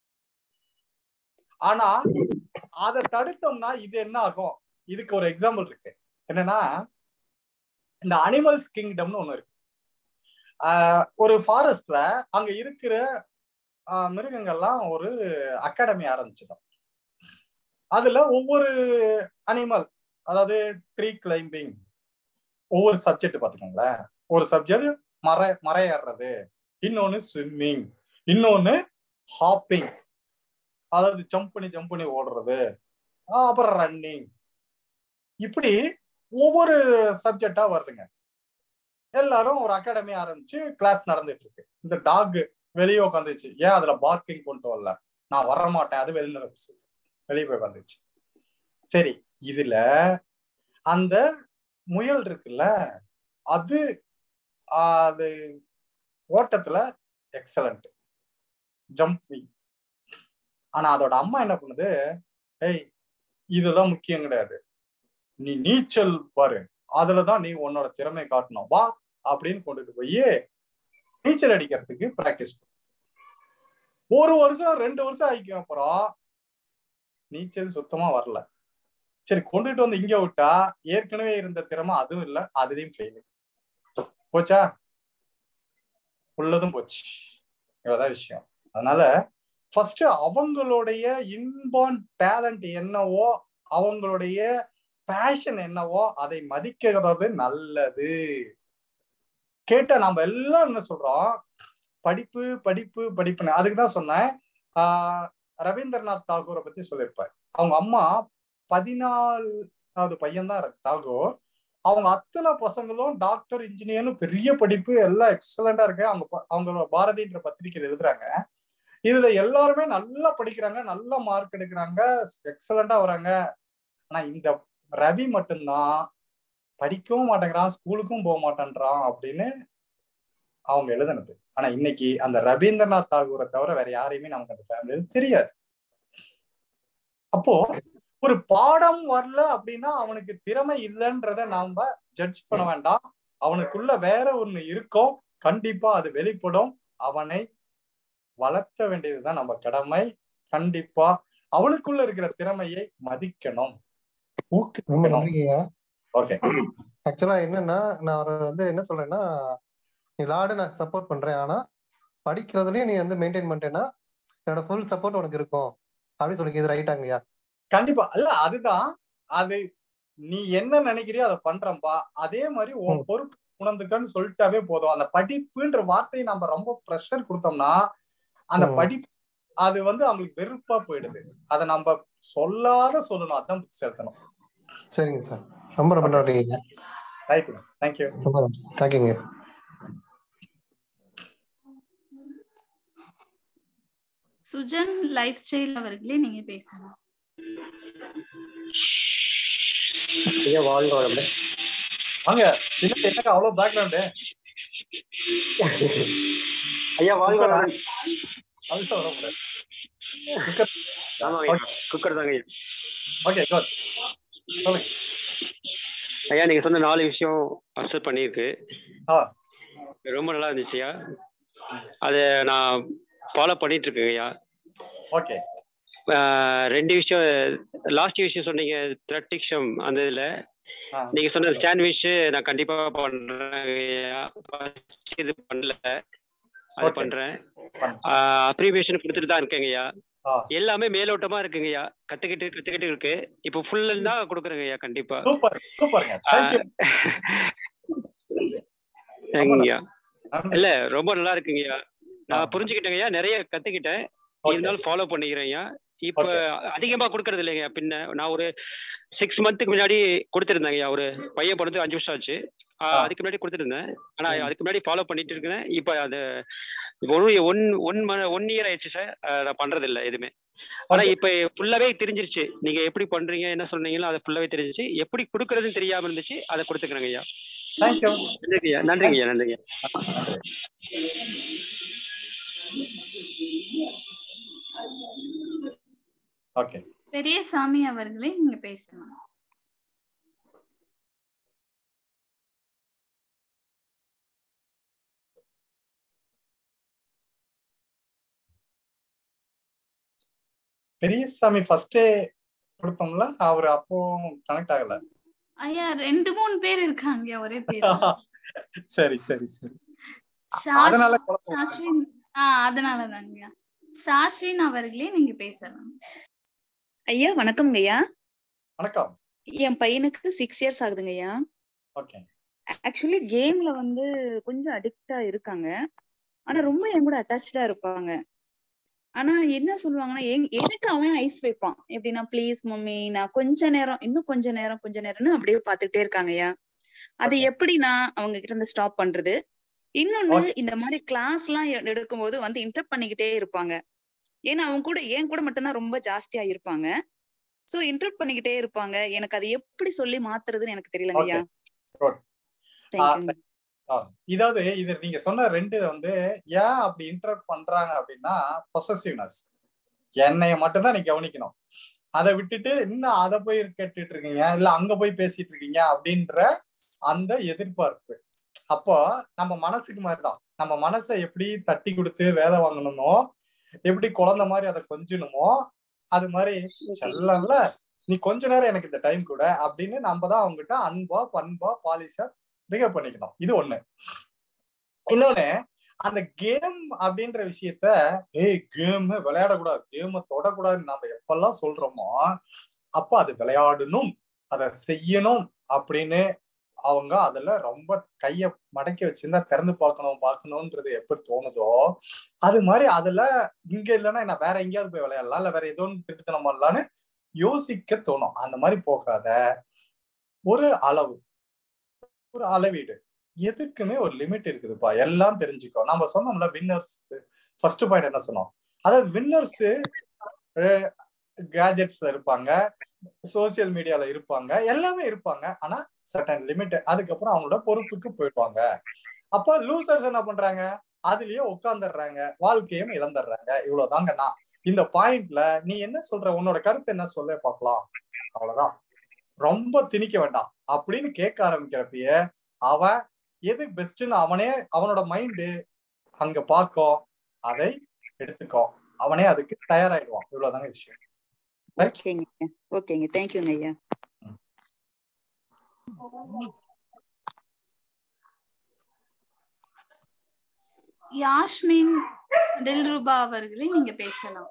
ஆனா அதை தடுத்தோம்னா இது என்ன ஆகும் இதுக்கு ஒரு எக்ஸாம்பிள் இருக்கு என்னன்னா இந்த அனிமல்ஸ் கிங்டம்னு ஒண்ணு இருக்கு ஆஹ் ஒரு ஃபாரஸ்ட்ல அங்க இருக்கிற ஆஹ் மிருகங்கள்லாம் ஒரு அகாடமி ஆரம்பிச்சுதான் அதுல ஒவ்வொரு அனிமல் அதாவது ட்ரீ கிளைம்பிங் ஒவ்வொரு சப்ஜெக்ட் பாத்துக்கோங்களேன் ஒரு சப்ஜெக்ட் மர மரையேறது இன்னொன்னு ஸ்விம்மிங் இன்னொன்னு ஹாப்பிங் அதாவது ஜம்ப் பண்ணி ஜம்ப் பண்ணி ஓடுறது ஆஹ் அப்புறம் ரன்னிங் இப்படி ஒவ்வொரு சப்ஜெக்டா வருதுங்க எல்லாரும் ஒரு அகாடமி ஆரம்பிச்சு கிளாஸ் நடந்துட்டு இருக்கு இந்த டாக் வெளியே உட்காந்துச்சு ஏன் அதுல பார்க்கிங் கொண்டு வரல நான் வர மாட்டேன் அது வெளியில இருக்கு. வெளியே போய் உட்காந்துச்சு சரி இதுல அந்த முயல் இருக்குல்ல அது அது ஓட்டத்துல எக்ஸலண்ட் ஜம்பிங் ஆனா அதோட அம்மா என்ன பண்ணுது ஏய் இதெல்லாம் முக்கியம் கிடையாது நீ நீச்சல் பாரு அதுலதான் நீ உன்னோட திறமை காட்டணும் வா அப்படின்னு கொண்டுட்டு போய் நீச்சல் அடிக்கிறதுக்கு பிராக்டிஸ் ஒரு வருஷம் ரெண்டு வருஷம் ஆயிக்கும் அப்புறம் நீச்சல் சுத்தமா வரல சரி கொண்டுட்டு வந்து இங்க விட்டா ஏற்கனவே இருந்த திறமை அதுவும் இல்ல அதுலயும் ஃபெயில் போச்சா உள்ளதும் போச்சு இவ்வளவுதான் விஷயம் அதனால ஃபர்ஸ்ட் அவங்களுடைய இன்பான் டேலண்ட் என்னவோ அவங்களுடைய பேஷன் என்னவோ அதை மதிக்கிறது நல்லது கேட்ட நாம எல்லாம் என்ன சொல்றோம் படிப்பு படிப்பு படிப்புன்னு அதுக்கு தான் சொன்னேன் ஆஹ் ரவீந்திரநாத் தாகூரை பத்தி சொல்லியிருப்பார் அவங்க அம்மா பதினாலாவது பையன் தான் தாகூர் அவங்க அத்தனை பசங்களும் டாக்டர் இன்ஜினியர்னு பெரிய படிப்பு எல்லாம் எக்ஸலண்டா இருக்கு அவங்க ப- அவங்க பாரதின்ற பத்திரிகையில் எழுதுறாங்க இதுல எல்லாருமே நல்லா படிக்கிறாங்க நல்ல மார்க் எடுக்கிறாங்க எக்ஸலண்டா வராங்க ஆனா இந்த ரவி மட்டும்தான் படிக்கவும் மாட்டேங்கிறான் ஸ்கூலுக்கும் போக மாட்டேன்றான் அப்படின்னு அவங்க எழுதுனது ஆனா இன்னைக்கு அந்த ரவீந்திரநாத் தாகூரை தவிர வேற யாரையுமே நமக்கு அந்த ஃபேமிலியில தெரியாது அப்போ ஒரு பாடம் வரல அப்படின்னா அவனுக்கு திறமை இல்லைன்றத நாம ஜட்ஜ் பண்ண வேண்டாம் அவனுக்குள்ள வேற ஒண்ணு இருக்கும் கண்டிப்பா அது வெளிப்படும் அவனை வளர்த்த வேண்டியதுதான் நம்ம கடமை கண்டிப்பா அவனுக்குள்ள இருக்கிற திறமையை மதிக்கணும் ரொம்ப ஊக்குவிக்கணும் நன்றிங்கய்யா ஓகே ஆக்சுவலா என்னன்னா நான் அவரை வந்து என்ன சொல்றேன்னா நீ விளாட நான் சப்போர்ட் பண்றேன் ஆனா படிக்கிறதுலயும் நீ வந்து மெயின்டைன் பண்ணிட்டேன்னா என்னோட ஃபுல் சப்போர்ட் உனக்கு இருக்கும் அப்படின்னு சொல்லி இது ரைட்டாங்கய்யா கண்டிப்பா இல்ல அதுதான் அது நீ என்ன நினைக்கிறியோ அதை பண்றப்பா அதே மாதிரி உன் ம். பொறுப்பு உணர்ந்துக்கன்னு சொல்லிட்டாவே போதும் அந்த படிப்புன்ற வார்த்தையை நம்ம ரொம்ப ப்ரெஷர் கொடுத்தோம்னா அந்த ம். படிப்பு அது வந்து அவங்களுக்கு வெறுப்பா போயிடுது அதை நம்ம சொல்லாத சொல்லணும் அதான் புத்தி செலுத்தணும் சரிங்க சார் ரொம்ப ரொம்ப நன்றிங்க ரைட் தேங்க்யூ ரொம்ப நன்றி தேங்க்யூங்க சுஜன் லைஃப் ஸ்டைல் அவர்களே நீங்க பேசலாம் ஐயா வாழ்க வளமுடன் வாங்க பின்னாடி என்னங்க அவ்வளவு பேக்ரவுண்டு ஐயா வாழ்க வளமுடன் அதுதான் வரக்கூடாது ஆமா ஐயா குக்கர் தாங்க ஐயா ஓகே குட் சொல்லுங்க ஐயா நீங்க சொன்ன நாலு விஷயம் அக்செப்ட் பண்ணியிருக்கு ஆ ரொம்ப நல்லா இருந்துச்சுயா அதை நான் ஃபாலோ பண்ணிட்டு இருக்கேங்க ஐயா ஓகே ஆஹ் ரெண்டு விஷயம் லாஸ்ட் விஷயம் சொன்னீங்க த்ரெட்டிக்ஷம் அந்த இதுல ஆ நீங்க சொன்ன சாண்ட்விச் நான் கண்டிப்பா பண்றேன் ஐயா. First இது பண்ணல அது Okay. பண்றேன் பண்ணு. அப்ரிவியேஷன் கொடுத்துட்டு தான் இருக்கேங்கய்யா ஆ எல்லாமே மேலோட்டமா இருக்குங்கய்யா கத்துக்கிட்டு கத்துக்கிட்டு இருக்கு இப்போ ஃபுல் தான் கொடுக்குறேங்க ஐயா கண்டிப்பா சூப்பர் சூப்பருங்க தேங்க்யூ தேங்க்யூங்கய்யா நன்றி இல்ல ரொம்ப நல்லா இருக்குங்கய்யா ஆ. நான் புரிஞ்சுக்கிட்டேங்கய்யா நிறைய கத்துக்கிட்டேன் ஓகே இருந்தாலும் ஃபாலோ பண்ணிக்கிறேன்யா இப்ப Okay. அதிகமா கொடுக்கறது இல்லைங்க பின்ன நான் ஒரு சிக்ஸ் மந்த்துக்கு முன்னாடி கொடுத்துருந்தேங்கய்யா ஒரு பையன் பிறந்து அஞ்சு வருஷம் ஆச்சு ஆ, ஆ. அதுக்கு முன்னாடி கொடுத்துருந்தேன் ஆனா ம். அதுக்கு முன்னாடி ஃபாலோ பண்ணிட்டு இருக்கேன் இப்ப அது ஒரு ஒன் ஒன் ஒன் இயர் ஆயிடுச்சு சார் நான் பண்றது இல்ல எதுவுமே ஆனா இப்ப ஃபுல்லாவே தெரிஞ்சிருச்சு நீங்க எப்படி பண்றீங்க என்ன சொன்னீங்களோ அதை ஃபுல்லாவே தெரிஞ்சிச்சு எப்படி கொடுக்கறதுன்னு தெரியாம இருந்துச்சு அதை கொடுத்துக்கிறேங்க ஐயா தேங்க்யூ நன்றிங்க ஐயா நன்றிங்க ஐயா நன்றிங்க ஓகே பெரியசாமி அவர்களே நீங்க பேசலாம் பெரியசாமி ஃபர்ஸ்டே கொடுத்தோம்ல அவர் அப்போ கனெக்ட் ஆகல ஐயா ரெண்டு மூணு பேர் இருக்காங்க ஒரே பேர் சரி சரி சரி சாஷ்- அதனால குழப்பம் சாஸ்வின் ஆ அதனாலதாங்க சாஸ்வின் அவர்களே நீங்க பேசலாம் ஐயா வணக்கம்ங்க ஐயா வணக்கம் என் பையனுக்கு சிக்ஸ் இயர்ஸ் ஆகுதுங்க ஐயா ஓகே ஆக்சுவலி கேம்ல வந்து கொஞ்சம் அடிக்டா இருக்காங்க ஆனா ரொம்ப என் கூட அட்டாச்சா இருப்பாங்க ஆனா என்ன சொல்லுவாங்கன்னா எங்- எனக்கு அவன் ஐஸ் வைப்பான் எப்படின்னா ப்ளீஸ் மம்மி நான் கொஞ்ச நேரம் இன்னும் கொஞ்ச நேரம் கொஞ்ச நேரம்னு அப்படியே பாத்துக்கிட்டே இருக்காங்க ஐயா அது எப்படி நான் அவங்க கிட்ட இருந்து ஸ்டாப் பண்றது இன்னொன்னு இந்த மாதிரி கிளாஸ் எல்லாம் எ- எடுக்கும்போது வந்து இன்டர் பண்ணிக்கிட்டே இருப்பாங்க ஏன்னா அவங்க கூட என் கூட மட்டும்தான் ரொம்ப ஜாஸ்தியா இருப்பாங்க சோ இன்டர் பண்ணிக்கிட்டே இருப்பாங்க எனக்கு அது எப்படி சொல்லி மாத்துறதுன்னு எனக்கு தெரியலங்க ஐயா குட் தேங்க்யூங்க இதாவது இது நீங்க சொன்ன ரெண்டு வந்து ஏன் அப்படி இன்டர்ட் பண்றாங்க அப்படின்னா பொசசிவ்னஸ் என்னைய மட்டும்தான் நீ கவனிக்கணும் அதை விட்டுட்டு இன்னும் அதை போய் கேட்டுட்டு இருக்கீங்க இல்ல அங்க போய் பேசிட்டு இருக்கீங்க அப்படின்ற அந்த எதிர்பார்ப்பு அப்போ நம்ம மனசுக்கு மாதிரிதான் நம்ம மனசை எப்படி தட்டி கொடுத்து வேலை வாங்கணுமோ எப்படி குழந்தை மாதிரி அதை கொஞ்சணுமோ அது மாதிரி செல்லல நீ கொஞ்ச நேரம் எனக்கு இந்த டைம் கூட அப்படின்னு நம்ம தான் அவங்ககிட்ட அன்பா பண்பா பாலிசா பிகப் பண்ணிக்கணும் இது ஒண்ணு இன்னொன்னு அந்த கேம் அப்படின்ற விஷயத்த ஏய் கேம் விளையாடக்கூடாது கேமை தொடக்கூடாதுன்னு நம்ம எப்பெல்லாம் சொல்றோமோ அப்ப அது விளையாடணும் அதை செய்யணும் அப்படின்னு அவங்க அதுல ரொம்ப கைய மடக்கி வச்சிருந்தா திறந்து பார்க்கணும் பார்க்கணும்ன்றது எப்படி தோணுதோ அது மாதிரி அதுல இங்க இல்லைன்னா நான் வேற எங்கேயாவது போய் விளையாடலாம் இல்ல வேற ஏதோ ஒன்று திருட்டுத்தனம் பண்ணலான்னு யோசிக்க தோணும் அந்த மாதிரி போகாத ஒரு அளவு ஒரு அளவீடு எதுக்குமே ஒரு லிமிட் இருக்குதுப்பா எல்லாம் தெரிஞ்சுக்கோ நம்ம சொன்னோம்ல வின்னர்ஸ் ஃபர்ஸ்ட் பாயிண்ட் என்ன சொன்னோம் அதாவது வின்னர்ஸ் கேஜெட்ஸ்ல இருப்பாங்க சோசியல் மீடியால இருப்பாங்க எல்லாமே இருப்பாங்க ஆனா சர்டன் லிமிட் அதுக்கப்புறம் அவங்களோட பொறுப்புக்கு போயிடுவாங்க அப்ப லூசர்ஸ் என்ன பண்றாங்க அதுலயே உட்காந்துடுறாங்க வாழ்க்கையும் இழந்துடுறாங்க இவ்வளவுதாங்க நான் இந்த பாயிண்ட்ல நீ என்ன சொல்ற உன்னோட கருத்து என்ன சொல்ல பார்க்கலாம் அவ்வளவுதான் ரொம்ப திணிக்க வேண்டாம் அப்படின்னு கேட்க ஆரம்பிக்கிறப்பயே அவன் எது பெஸ்ட்னு அவனே அவனோட மைண்டு அங்க பார்க்கும் அதை எடுத்துக்கோ அவனே அதுக்கு தயாராயிடுவான் இவ்வளவுதாங்க விஷயம் ஓகேங்க ஓகேங்க தேங்க்யூங்க ஐயா யாஸ்மின் தில்ருபா அவர்களே நீங்க பேசலாம்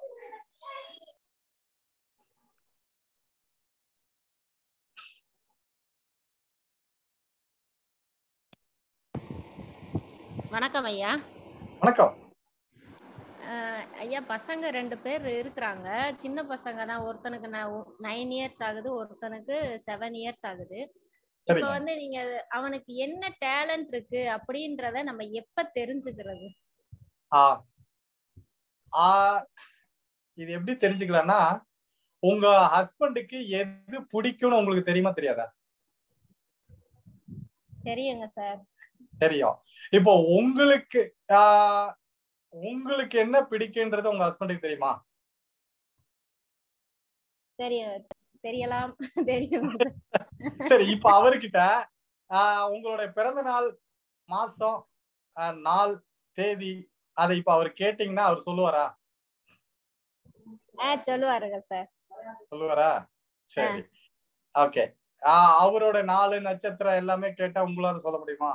வணக்கம் ஐயா வணக்கம் அஹ் ஐயா பசங்க ரெண்டு பேர் இருக்கிறாங்க சின்ன பசங்க தான் ஒருத்தனுக்கு நைன் இயர்ஸ் ஆகுது ஒருத்தனுக்கு செவன் இயர்ஸ் ஆகுது இப்ப சரிங்க. வந்து நீங்க அவனுக்கு என்ன டேலண்ட் இருக்கு அப்படின்றத நம்ம எப்ப தெரிஞ்சுக்கிறது ஆ ஆ இது எப்படி தெரிஞ்சுக்கலாம்னா உங்க ஹஸ்பண்டுக்கு எது பிடிக்கும்னு உங்களுக்கு தெரியுமா தெரியாதா தெரியுங்க சார் தெரியும் இப்போ உங்களுக்கு ஆஹ் உங்களுக்கு என்ன பிடிக்குன்றது உங்க ஹஸ்பண்டுக்கு தெரியுமா தெரியும் தெரியலாம் தெரியும் சரி இப்ப அவர்கிட்ட ஆஹ் உங்களோட பிறந்த நாள் மாசம் ஆஹ் நாள் தேதி அதை இப்ப அவர் கேட்டீங்கன்னா அவர் சொல்லுவாரா ஆஹ் சொல்லுவாருங்க சார் சொல்லுவாரா சரி ஓகே அவரோட நாலு நட்சத்திரம் எல்லாமே கேட்டா உங்களால சொல்ல முடியுமா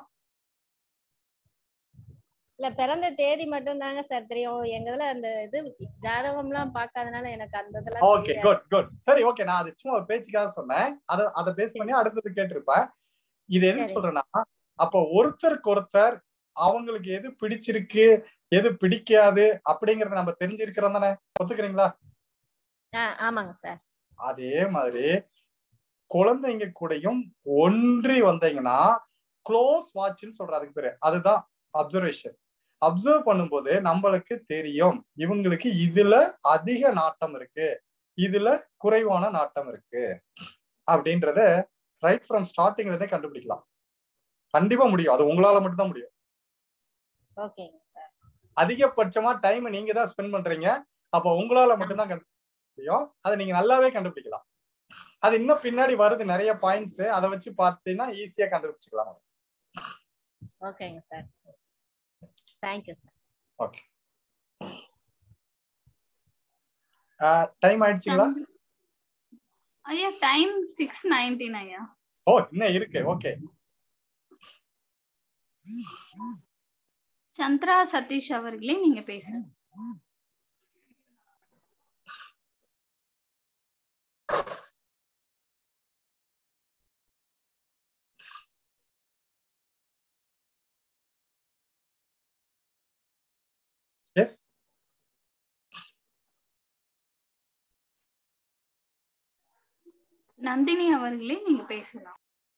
இல்ல பிறந்த தேதி மட்டும் தாங்க சார் தெரியும் எங்க இதுல அந்த இது ஜாதகம் எல்லாம் பார்க்காதனால எனக்கு அந்த இதெல்லாம் ஓகே தெரியாது. குட் குட் சரி ஓகே நான் அது சும்மா ஒரு பேச்சுக்காக சொன்னேன் அத அத பேஸ் பண்ணி அடுத்தது கேட்டிருப்பேன் இது எதுக்கு சரி. சொல்றேன்னா அப்போ ஒருத்தருக்கு ஒருத்தர் அவங்களுக்கு எது பிடிச்சிருக்கு எது பிடிக்காது அப்படிங்கறத நம்ம தெரிஞ்சிருக்கிறோம் தானே ஒத்துக்கிறீங்களா ஆஹ் ஆமாங்க சார் அதே மாதிரி குழந்தைங்க கூடயும் ஒன்றி வந்தீங்கன்னா க்ளோஸ் வாட்ச்னு சொல்ற அதுக்கு பேரு அதுதான் அப்சர்வேஷன் அப்சர்வ் பண்ணும்போது நம்மளுக்கு தெரியும் இவங்களுக்கு இதுல அதிக நாட்டம் இருக்கு இதுல குறைவான நாட்டம் இருக்கு அப்படின்றத ரைட் ஃப்ரம் ஸ்டார்டிங்ல இருந்தே கண்டுபிடிக்கலாம் கண்டிப்பா முடியும் அது உங்களால மட்டும் தான் முடியும் ஓகேங்க சார் அதிகபட்சமா டைம் நீங்க தான் ஸ்பெண்ட் பண்றீங்க அப்ப உங்களால மட்டும்தான் கண்டுபிடிக்க முடியும் அதை நீங்க நல்லாவே கண்டுபிடிக்கலாம் அது இன்னும் பின்னாடி வருது நிறைய பாயிண்ட்ஸ் அதை வச்சு பார்த்தீங்கன்னா ஈஸியா கண்டுபிடிச்சுக்கலாம் ஓகேங்க sir thank you sir okay time ஆயிடுச்சுங்களா ஐயா டைம் சிக்ஸ் நைன்டீன் ஐயா ஓ இன்னும் இருக்கு ஓகே சந்திரா சதீஷ் அவர்களே நீங்க பேசுங்க எஸ் நந்தினி அவர்களே நீங்க பேசலாம்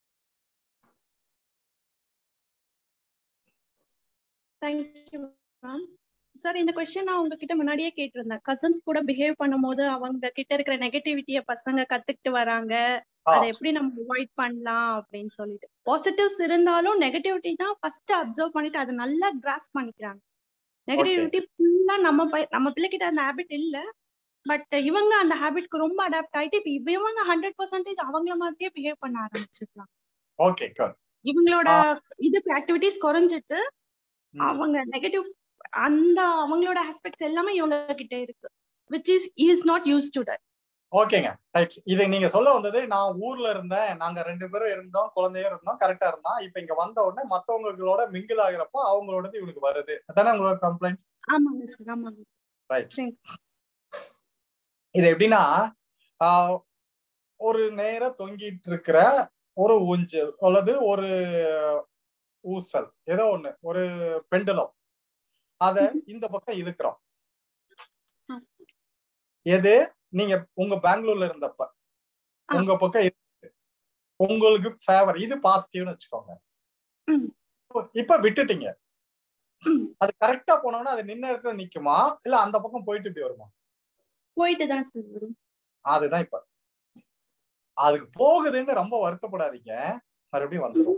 தேங்க்யூ மேம் சார் இந்த கொஸ்டின் நான் உங்ககிட்ட முன்னாடியே கேட்டிருந்தேன் கசன்ஸ் கூட பிஹேவ் பண்ணும்போது அவங்க கிட்ட இருக்கிற நெகட்டிவிட்டிய பசங்க கத்துக்கிட்டு வராங்க அதை எப்படி நம்ம அவாய்ட் பண்ணலாம் அப்படின்னு சொல்லிட்டு பாசிட்டிவ்ஸ் இருந்தாலும் நெகட்டிவிட்டி தான் ஃபர்ஸ்ட் அப்சர்வ் பண்ணிட்டு அதை நல்லா கிராஸ் பண்ணிக்கிறாங்க நெகட்டிவிட்டி ஃபுல்லா நம்ம பை- நம்ம பிள்ளைகிட்ட அந்த ஹேபிட் இல்ல பட் இவங்க அந்த ஹேபிட்க்கு ரொம்ப அடாப்ட் ஆயிட்டு இப்ப இவங்க ஹண்ட்ரட் பர்சன்டேஜ் அவங்கள மாதிரியே பிஹேவ் பண்ண ஆரம்பிச்சிருக்கலாம் ஓகே குட் இவங்களோட இதுக்கு ஆக்டிவிட்டிஸ் குறைஞ்சிட்டு அவங்க நெகட்டிவ் அந்த அவங்களோட ஆஸ்பெக்ட்ஸ் எல்லாமே இவங்க கிட்ட இருக்கு which is is not use to that ஓகேங்க ரைட் இது நீங்க சொல்ல வந்தது நான் ஊர்ல இருந்தேன் நாங்க ரெண்டு பேரும் இருந்தோம் குழந்தையும் இருந்தோம் கரெக்டா இருந்தான் இப்ப இங்க வந்த உடனே மத்தவங்களோட மிங்கிள் ஆகுறப்போ அவங்களோடது இவனுக்கு வருது அதானே உங்களோட கம்ப்ளைண்ட் ஆமாங்க சார் ஆமாங்க ரைட் இது எப்படின்னா ஆஹ், ஒரு நேரா தொங்கிட்டு இருக்கிற ஒரு ஊஞ்சல் அல்லது ஒரு ஊசல் ஏதோ ஒண்ணு ஒரு பெண்டலம் அத இந்த பக்கம் இழுக்கிறோம் எது நீங்க உங்க பெங்களூர்ல இருந்தப்ப உங்க பக்கம் இருக்கு. உங்களுக்கு ஃபேவர் இது பாசிட்டிவ்னு வச்சுக்கோங்க இப்ப விட்டுட்டீங்க அது கரெக்டா போனோம்னா அது நின்ன இடத்துல நிக்குமா இல்ல அந்த பக்கம் போயிட்டு இப்படி வருமா போயிட்டு தான் சார் வரும் அதுதான் இப்ப அதுக்கு போகுதுன்னு ரொம்ப வருத்தப்படாதீங்க மறுபடியும் வந்துடும்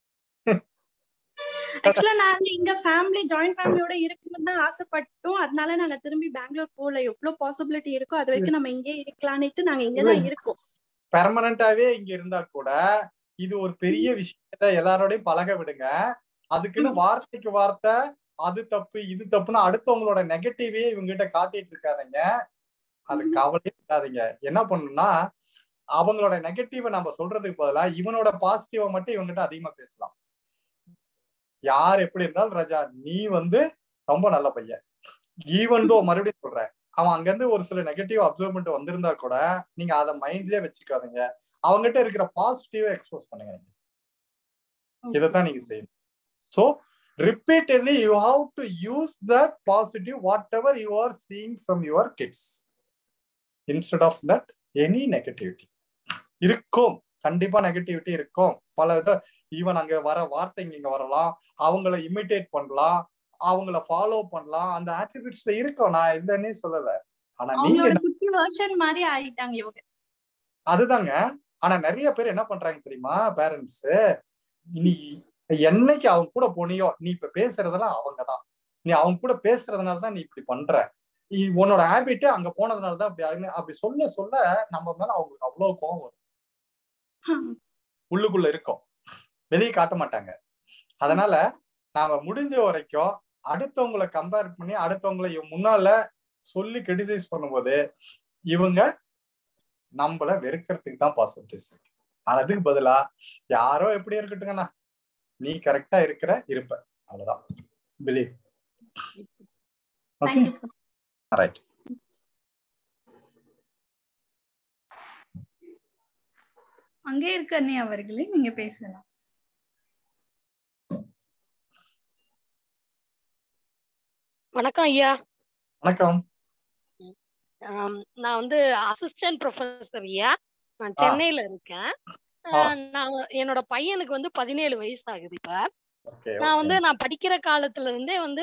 ஆக்சுவலா நாங்க இங்க ஃபேமிலி ஜாயிண்ட் ஃபேமிலியோட இருக்கணும்னு தான் ஆசைப்பட்டோம் அதனால நாங்க திரும்பி பெங்களூர் போல எவ்வளவு பாசிபிலிட்டி இருக்கோ அது வரைக்கும் நம்ம இங்கே இருக்கலாம்னுட்டு நாங்க இங்க தான் இருக்கோம் பெர்மனண்டாவே இங்க இருந்தா கூட இது ஒரு பெரிய விஷயத்த எல்லாரோடையும் பழக விடுங்க அதுக்குன்னு வார்த்தைக்கு வார்த்தை அது தப்பு இது தப்புன்னு அடுத்தவங்களோட நெகட்டிவே இவங்க கிட்ட காட்டிட்டு இருக்காதீங்க அது கவலையே இருக்காதீங்க என்ன பண்ணணும்னா அவங்களோட நெகட்டிவ நம்ம சொல்றதுக்கு பதிலா இவனோட பாசிட்டிவ மட்டும் இவங்ககிட்ட அதிகமா பேசலாம் யார் எப்படி இருந்தாலும் ராஜா நீ வந்து ரொம்ப நல்ல பையன் ஈவன் தோ மறுபடியும் சொல்றேன் அவன் அங்கிருந்து ஒரு சில நெகட்டிவ் அப்சர்வ்மெண்ட் வந்திருந்தா கூட நீங்க அதை மைண்ட்லயே வச்சுக்காதீங்க அவங்ககிட்ட இருக்கிற பாசிட்டிவ் எக்ஸ்போஸ் பண்ணுங்க நீங்க இதைத்தான் நீங்க செய்யணும் so repeatedly you have to use that positive whatever you are seeing from your kids instead of that any negativity இருக்கும் கண்டிப்பா நெகட்டிவிட்டி இருக்கும் பல இத ஈவன் அங்க வர வார்த்தைங்க இங்க வரலாம் அவங்கள இமிட்டேட் பண்ணலாம் அவங்கள ஃபாலோ பண்ணலாம் அந்த ஆட்டிடியூட்ஸ்ல இருக்கும் நான் இல்லைன்னே சொல்லல ஆனா நீங்க அவங்களோட குட்டி வெர்ஷன் மாதிரி ஆயிட்டாங்க இவங்க அதுதாங்க ஆனா நிறைய பேர் என்ன பண்றாங்க தெரியுமா பேரண்ட்ஸ் நீ என்னைக்கு அவங்க கூட போனியோ நீ இப்ப பேசுறதெல்லாம் அவங்கதான் நீ அவங்க கூட பேசுறதுனால தான் நீ இப்படி பண்ற நீ- உன்னோட ஹேபிட்டே அங்க போனதுனால தான் அப்படி ஆகுன்னு அப்படி சொல்ல சொல்ல நம்ம மேல அவங்களுக்கு அவ்வளவு கோவம் வரும் உள்ளுக்குள்ள இருக்கும் வெளியே காட்ட மாட்டாங்க அதனால நாம முடிஞ்ச வரைக்கும் அடுத்தவங்களை கம்பேர் பண்ணி அடுத்தவங்களை இவன் முன்னால சொல்லி கிரிட்டிசைஸ் பண்ணும்போது இவங்க நம்மள வெறுக்கிறதுக்கு தான் பாசிட்டிவ்ஸ் இருக்கு ஆனா அதுக்கு பதிலா யாரோ எப்படி இருக்கட்டுங்கண்ணா நீ கரெக்டா இருக்கிற இருப்ப அவ்வளவுதான் believe okay thank you sir right அங்கே இருக்க அண்ணி அவர்களே நீங்க பேசலாம் வணக்கம் ஐயா வணக்கம் ஆம், நான் வந்து அசிஸ்டன்ட் ப்ரொஃபசர் ஐயா நான் ஆ. சென்னையில இருக்கேன் ஆ. ஆஹ் நான் என்னோட பையனுக்கு வந்து பதினேழு வயசு ஆகுது இப்ப ஓகே நான் ஓகே வந்து நான் படிக்கிற காலத்துல இருந்தே வந்து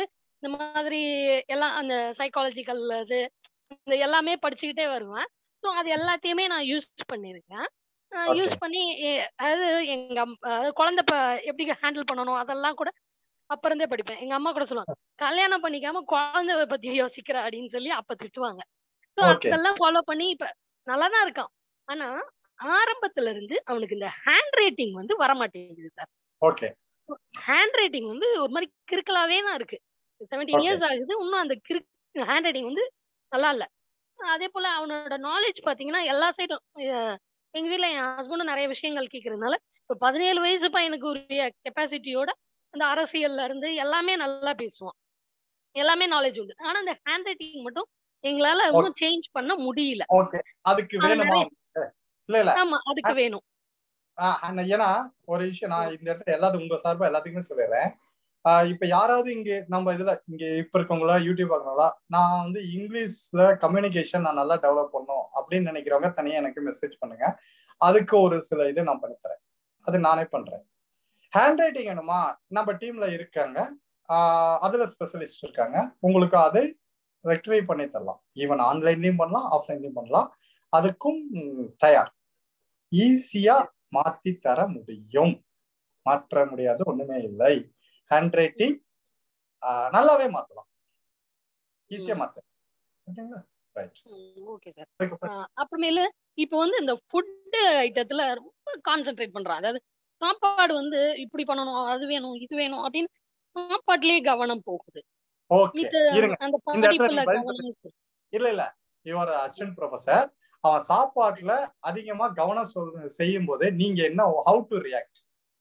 இந்த மாதிரி எல்லாம் அந்த சைக்காலஜிக்கல் இது இந்த எல்லாமே படிச்சுக்கிட்டே வருவேன் ஸோ அது எல்லாத்தையுமே நான் யூஸ் பண்ணியிருக்கேன் ஓகே யூஸ் பண்ணி எ- அதாவது எங்க அம்- அதாவது குழந்தை ப- எப்படி ஹேண்டில் பண்ணணும் அதெல்லாம் கூட அப்ப இருந்தே படிப்பேன் எங்க அம்மா கூட சொல்லுவாங்க கல்யாணம் பண்ணிக்காம குழந்தை பத்தி யோசிக்கிற அப்படின்னு சொல்லி அப்ப திட்டுவாங்க ஸோ ஓகே அதெல்லாம் ஃபாலோ பண்ணி இப்ப நல்லா தான் இருக்கான் ஆனா ஆரம்பத்துல இருந்து அவனுக்கு இந்த ஹேண்ட் ரைட்டிங் வந்து வர மாட்டேங்குது சார் ஓகே ஹேண்ட் ரைட்டிங் வந்து ஒரு மாதிரி கிறுக்கலாவே தான் இருக்கு செவன்டீன் ஓகே இயர்ஸ் ஆகுது இன்னும் அந்த கிறு ஹேண்ட் ரைட்டிங் வந்து நல்லா இல்ல அதே போல அவனோட நாலேஜ் பாத்தீங்கன்னா எல்லா சைடும் எங்க வீட்ல என் ஹஸ்பண்டும் நிறைய விஷயங்கள் கேட்கறதுனால இப்போ பதினேழு வயசு பையனுக்கு உரிய கெப்பாசிட்டியோட அந்த அரசியல்ல இருந்து எல்லாமே நல்லா பேசுவான் எல்லாமே நாலேஜ் உண்டு ஆனா அந்த ஹேண்ட் ரைட்டிங் மட்டும் எங்களால ஓகே இன்னும் சேஞ்ச் பண்ண முடியல ஓகே அதுக்கு அது வேணுமா நிறைய இல்ல இல்ல ஆமா அதுக்கு வேணும் ஆஹ் அண்ணா, ஏன்னா ஒரு விஷயம் நான் இந்த இடத்துல எல்லாத்துக்கும் உங்க சார்பா எல்லாத்துக்குமே சொல்லிடுறேன் ஆஹ் இப்ப யாராவது இங்க நம்ம இதுல இங்க இப்ப இருக்கவங்களா யூடியூப் பார்க்கறவங்களா நான் வந்து இங்கிலீஷ்ல கம்யூனிகேஷன் நான் நல்லா டெவலப் பண்ணும் அப்படின்னு நினைக்கிறவங்க தனியா எனக்கு மெசேஜ் பண்ணுங்க அதுக்கு ஒரு சில இது நான் பண்ணித்தரேன் அது நானே பண்றேன் ஹேண்ட் ரைட்டிங் வேணுமா நம்ம டீம்ல இருக்காங்க ஆஹ் அதுல ஸ்பெஷலிஸ்ட் இருக்காங்க உங்களுக்கு அதை ரெக்டிஃபை பண்ணி தரலாம் ஈவன் ஆன்லைன்லயும் பண்ணலாம் ஆஃப்லைன்லயும் பண்ணலாம் அதுக்கும் தயார் ஈஸியா மாத்தி தர முடியும் மாற்ற முடியாது ஒண்ணுமே இல்லை ஹேண்ட் ரைட்டிங் நல்லாவே மாத்தலாம் ஈஸியா மாத்த ஓகேங்களா ரைட் ஓகே சார் அப்புறமேலு இப்போ வந்து இந்த ஃபுட் ஐட்டத்துல ரொம்ப கான்சென்ட்ரேட் பண்றான் அதாவது சாப்பாடு வந்து இப்படி பண்ணணும் அது வேணும் இது வேணும் அப்படின்னு சாப்பாட்டுலயே கவனம் போகுது ஓகே மித்த இருங்க அந்த இந்த இடத்துல படிப்புல நீங்க பதில் கவனம் சொல்லுங்க இல்ல இல்ல யுவர் அசிஸ்டன்ட் ப்ரொஃபசர் அவன் சாப்பாட்டுல அதிகமா கவனம் சொல் செய்யும் போது நீங்க என்ன ஹவு டு ரியாக்ட்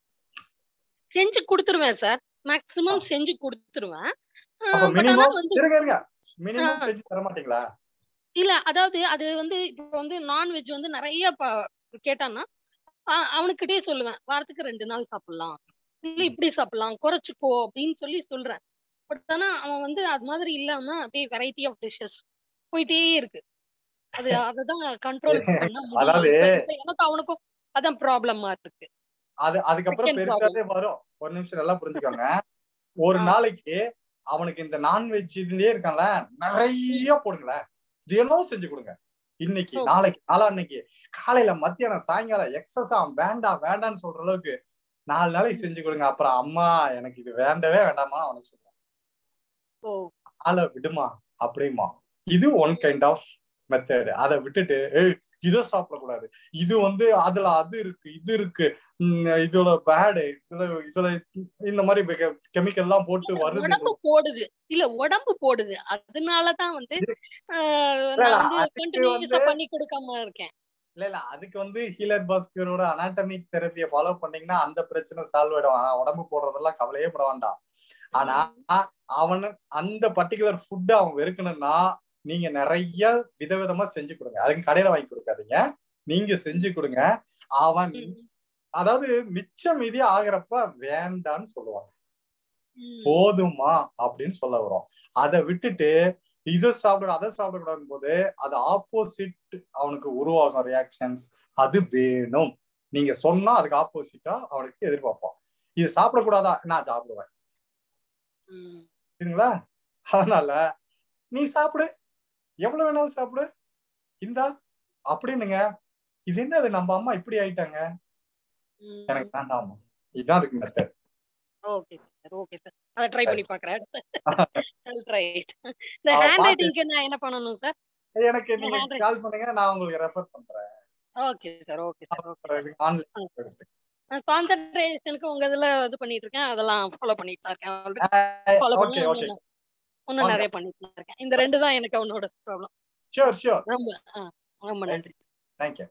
செஞ்சு கொடுத்துருவேன் சார் மேக்சிமம் செஞ்சு கொடுத்துருவேன் அப்ப பட் ஆனா மினிமம் வந்து இருங்க இருங்க மினிமம் ஆஹ் செஞ்சு தர மாட்டீங்களா இல்ல அதாவது அது வந்து இப்போ வந்து நான்வெஜ் வந்து நிறைய ப- கேட்டான்னா ஆ- அவனுக்கிட்டயே சொல்லுவேன் வாரத்துக்கு ரெண்டு நாள் சாப்பிடலாம் இல்ல இப்படி சாப்பிடலாம் குறைச்சுக்கோ அப்படின்னு சொல்லி சொல்றேன் பட் ஆனா அவன் வந்து அது மாதிரி இல்லாம அப்படியே வெரைட்டி ஆஃப் டிஷ்ஷஸ் போயிட்டே இருக்கு அது அததான் கண்ட்ரோல் பண்ண முடியல அதாவது இப்ப இப்ப எனக்கு அவனுக்கும் அதான் ப்ராப்ளமா இருக்கு அது அதுக்கப்புறம் செகண்ட் ப்ராப்ளம் பெருசாவே வரும் ஒரு நிமிஷம் நல்லா புரிஞ்சுக்கோங்க ஒரு நாளைக்கு அவனுக்கு இந்த நான்வெஜ் இதுலயே இருக்கான்ல நிறைய போடுங்களேன் தினம் செஞ்சு கொடுங்க இன்னைக்கு ஓகே நாளைக்கு நாளான்னைக்கு காலையில மத்தியானம் சாயங்காலம் எக்ஸஸா வேண்டாம் வேண்டாம்னு சொல்ற அளவுக்கு நாலு நாளைக்கு செஞ்சு கொடுங்க அப்புறம் அம்மா எனக்கு இது வேண்டவே வேண்டாமா அவனை சொல்லுவான் ஓ ஆளை விடுமா அப்படிமா இது ஒன் கைண்ட் ஆஃப் மெத்தட் அதை விட்டுட்டு ஏய் இதை சாப்பிடக்கூடாது இது வந்து அதுல அது இருக்கு இது இருக்கு உம் இதோட பேடு இதுல இதுல இந்த மாதிரி கெமிக்கல் எல்லாம் போட்டு வருது உடம்பு போடுது இல்ல உடம்பு போடுது அதனாலதான் வந்து ஆஹ் இல்ல, நான் இல்ல, வந்து அதுக்கு கண்டினியூஸா வந்து- பண்ணி கொடுக்காம இருக்கேன் இல்ல இல்ல அதுக்கு வந்து ஹீலர் பாஸ்கரோட அனாட்டமிக் தெரப்பியை ஃபாலோ பண்ணீங்கன்னா அந்த பிரச்சனை சால்வ் ஆயிடும் ஆனா உடம்பு போடுறதெல்லாம் கவலையே பட வேண்டாம் ஆனா அவனு அந்த பர்டிகுலர் ஃபுட் அவன் வெறுக்கணும்னா நீங்க நிறைய விதவிதமா செஞ்சு கொடுங்க அதுக்கு கடையில வாங்கி கொடுக்காதீங்க நீங்க செஞ்சு கொடுங்க அவன் அதாவது மிச்சம் மீதி ஆகிறப்ப வேண்டான்னு சொல்லுவாங்க போதுமா அப்படின்னு சொல்ல வரும் அதை விட்டுட்டு இதை சாப்பிட அதை சாப்பிடக்கூடாது போது அது ஆப்போசிட் அவனுக்கு உருவாகும் ரியாக்ஷன்ஸ் அது வேணும் நீங்க சொன்னா அதுக்கு ஆப்போசிட்டா அவனுக்கு எதிர்பார்ப்பான் இது சாப்பிடக்கூடாதா நான் சாப்பிடுவேன் சரிங்களா அதனால நீ சாப்பிடு எவ்வளவு வேணாலும் சாப்பிடு இந்தா அப்படின்னுங்க இது என்னது நம்ம அம்மா இப்படி ஆயிட்டாங்க எனக்கு வேண்டாமா இதுதான் அதுக்கு method okay sir okay sir அதை ட்ரை பண்ணி பாக்குறேன் ட்ரை இந்த ஆ, ஹேண்ட் பாத்து. ரைட்டிங்க்கு நான் என்ன பண்ணணும் சார் எனக்கு நீங்க Hand கால் பண்ணுங்க நான் உங்களுக்கு ரெஃபர் பண்றேன் okay sir okay sir okay online கான்சென்ட்ரேஷனுக்கு உங்க இதுல இது பண்ணிட்டு இருக்கேன் அதெல்லாம் ஃபாலோ பண்ணிட்டு தான் இருக்கேன் ஃபாலோ ஓகே பண்ணி ஓகே இன்னும் இன்னும் வாங்க. நிறைய பண்ணிட்டு தான் இருக்கேன் இந்த ரெண்டு தான் எனக்கு அவனோட ப்ராப்ளம் ஷியோர் ஷியோர் ரொம்ப ஆ, ரொம்ப நன்றி தேங்க்யூ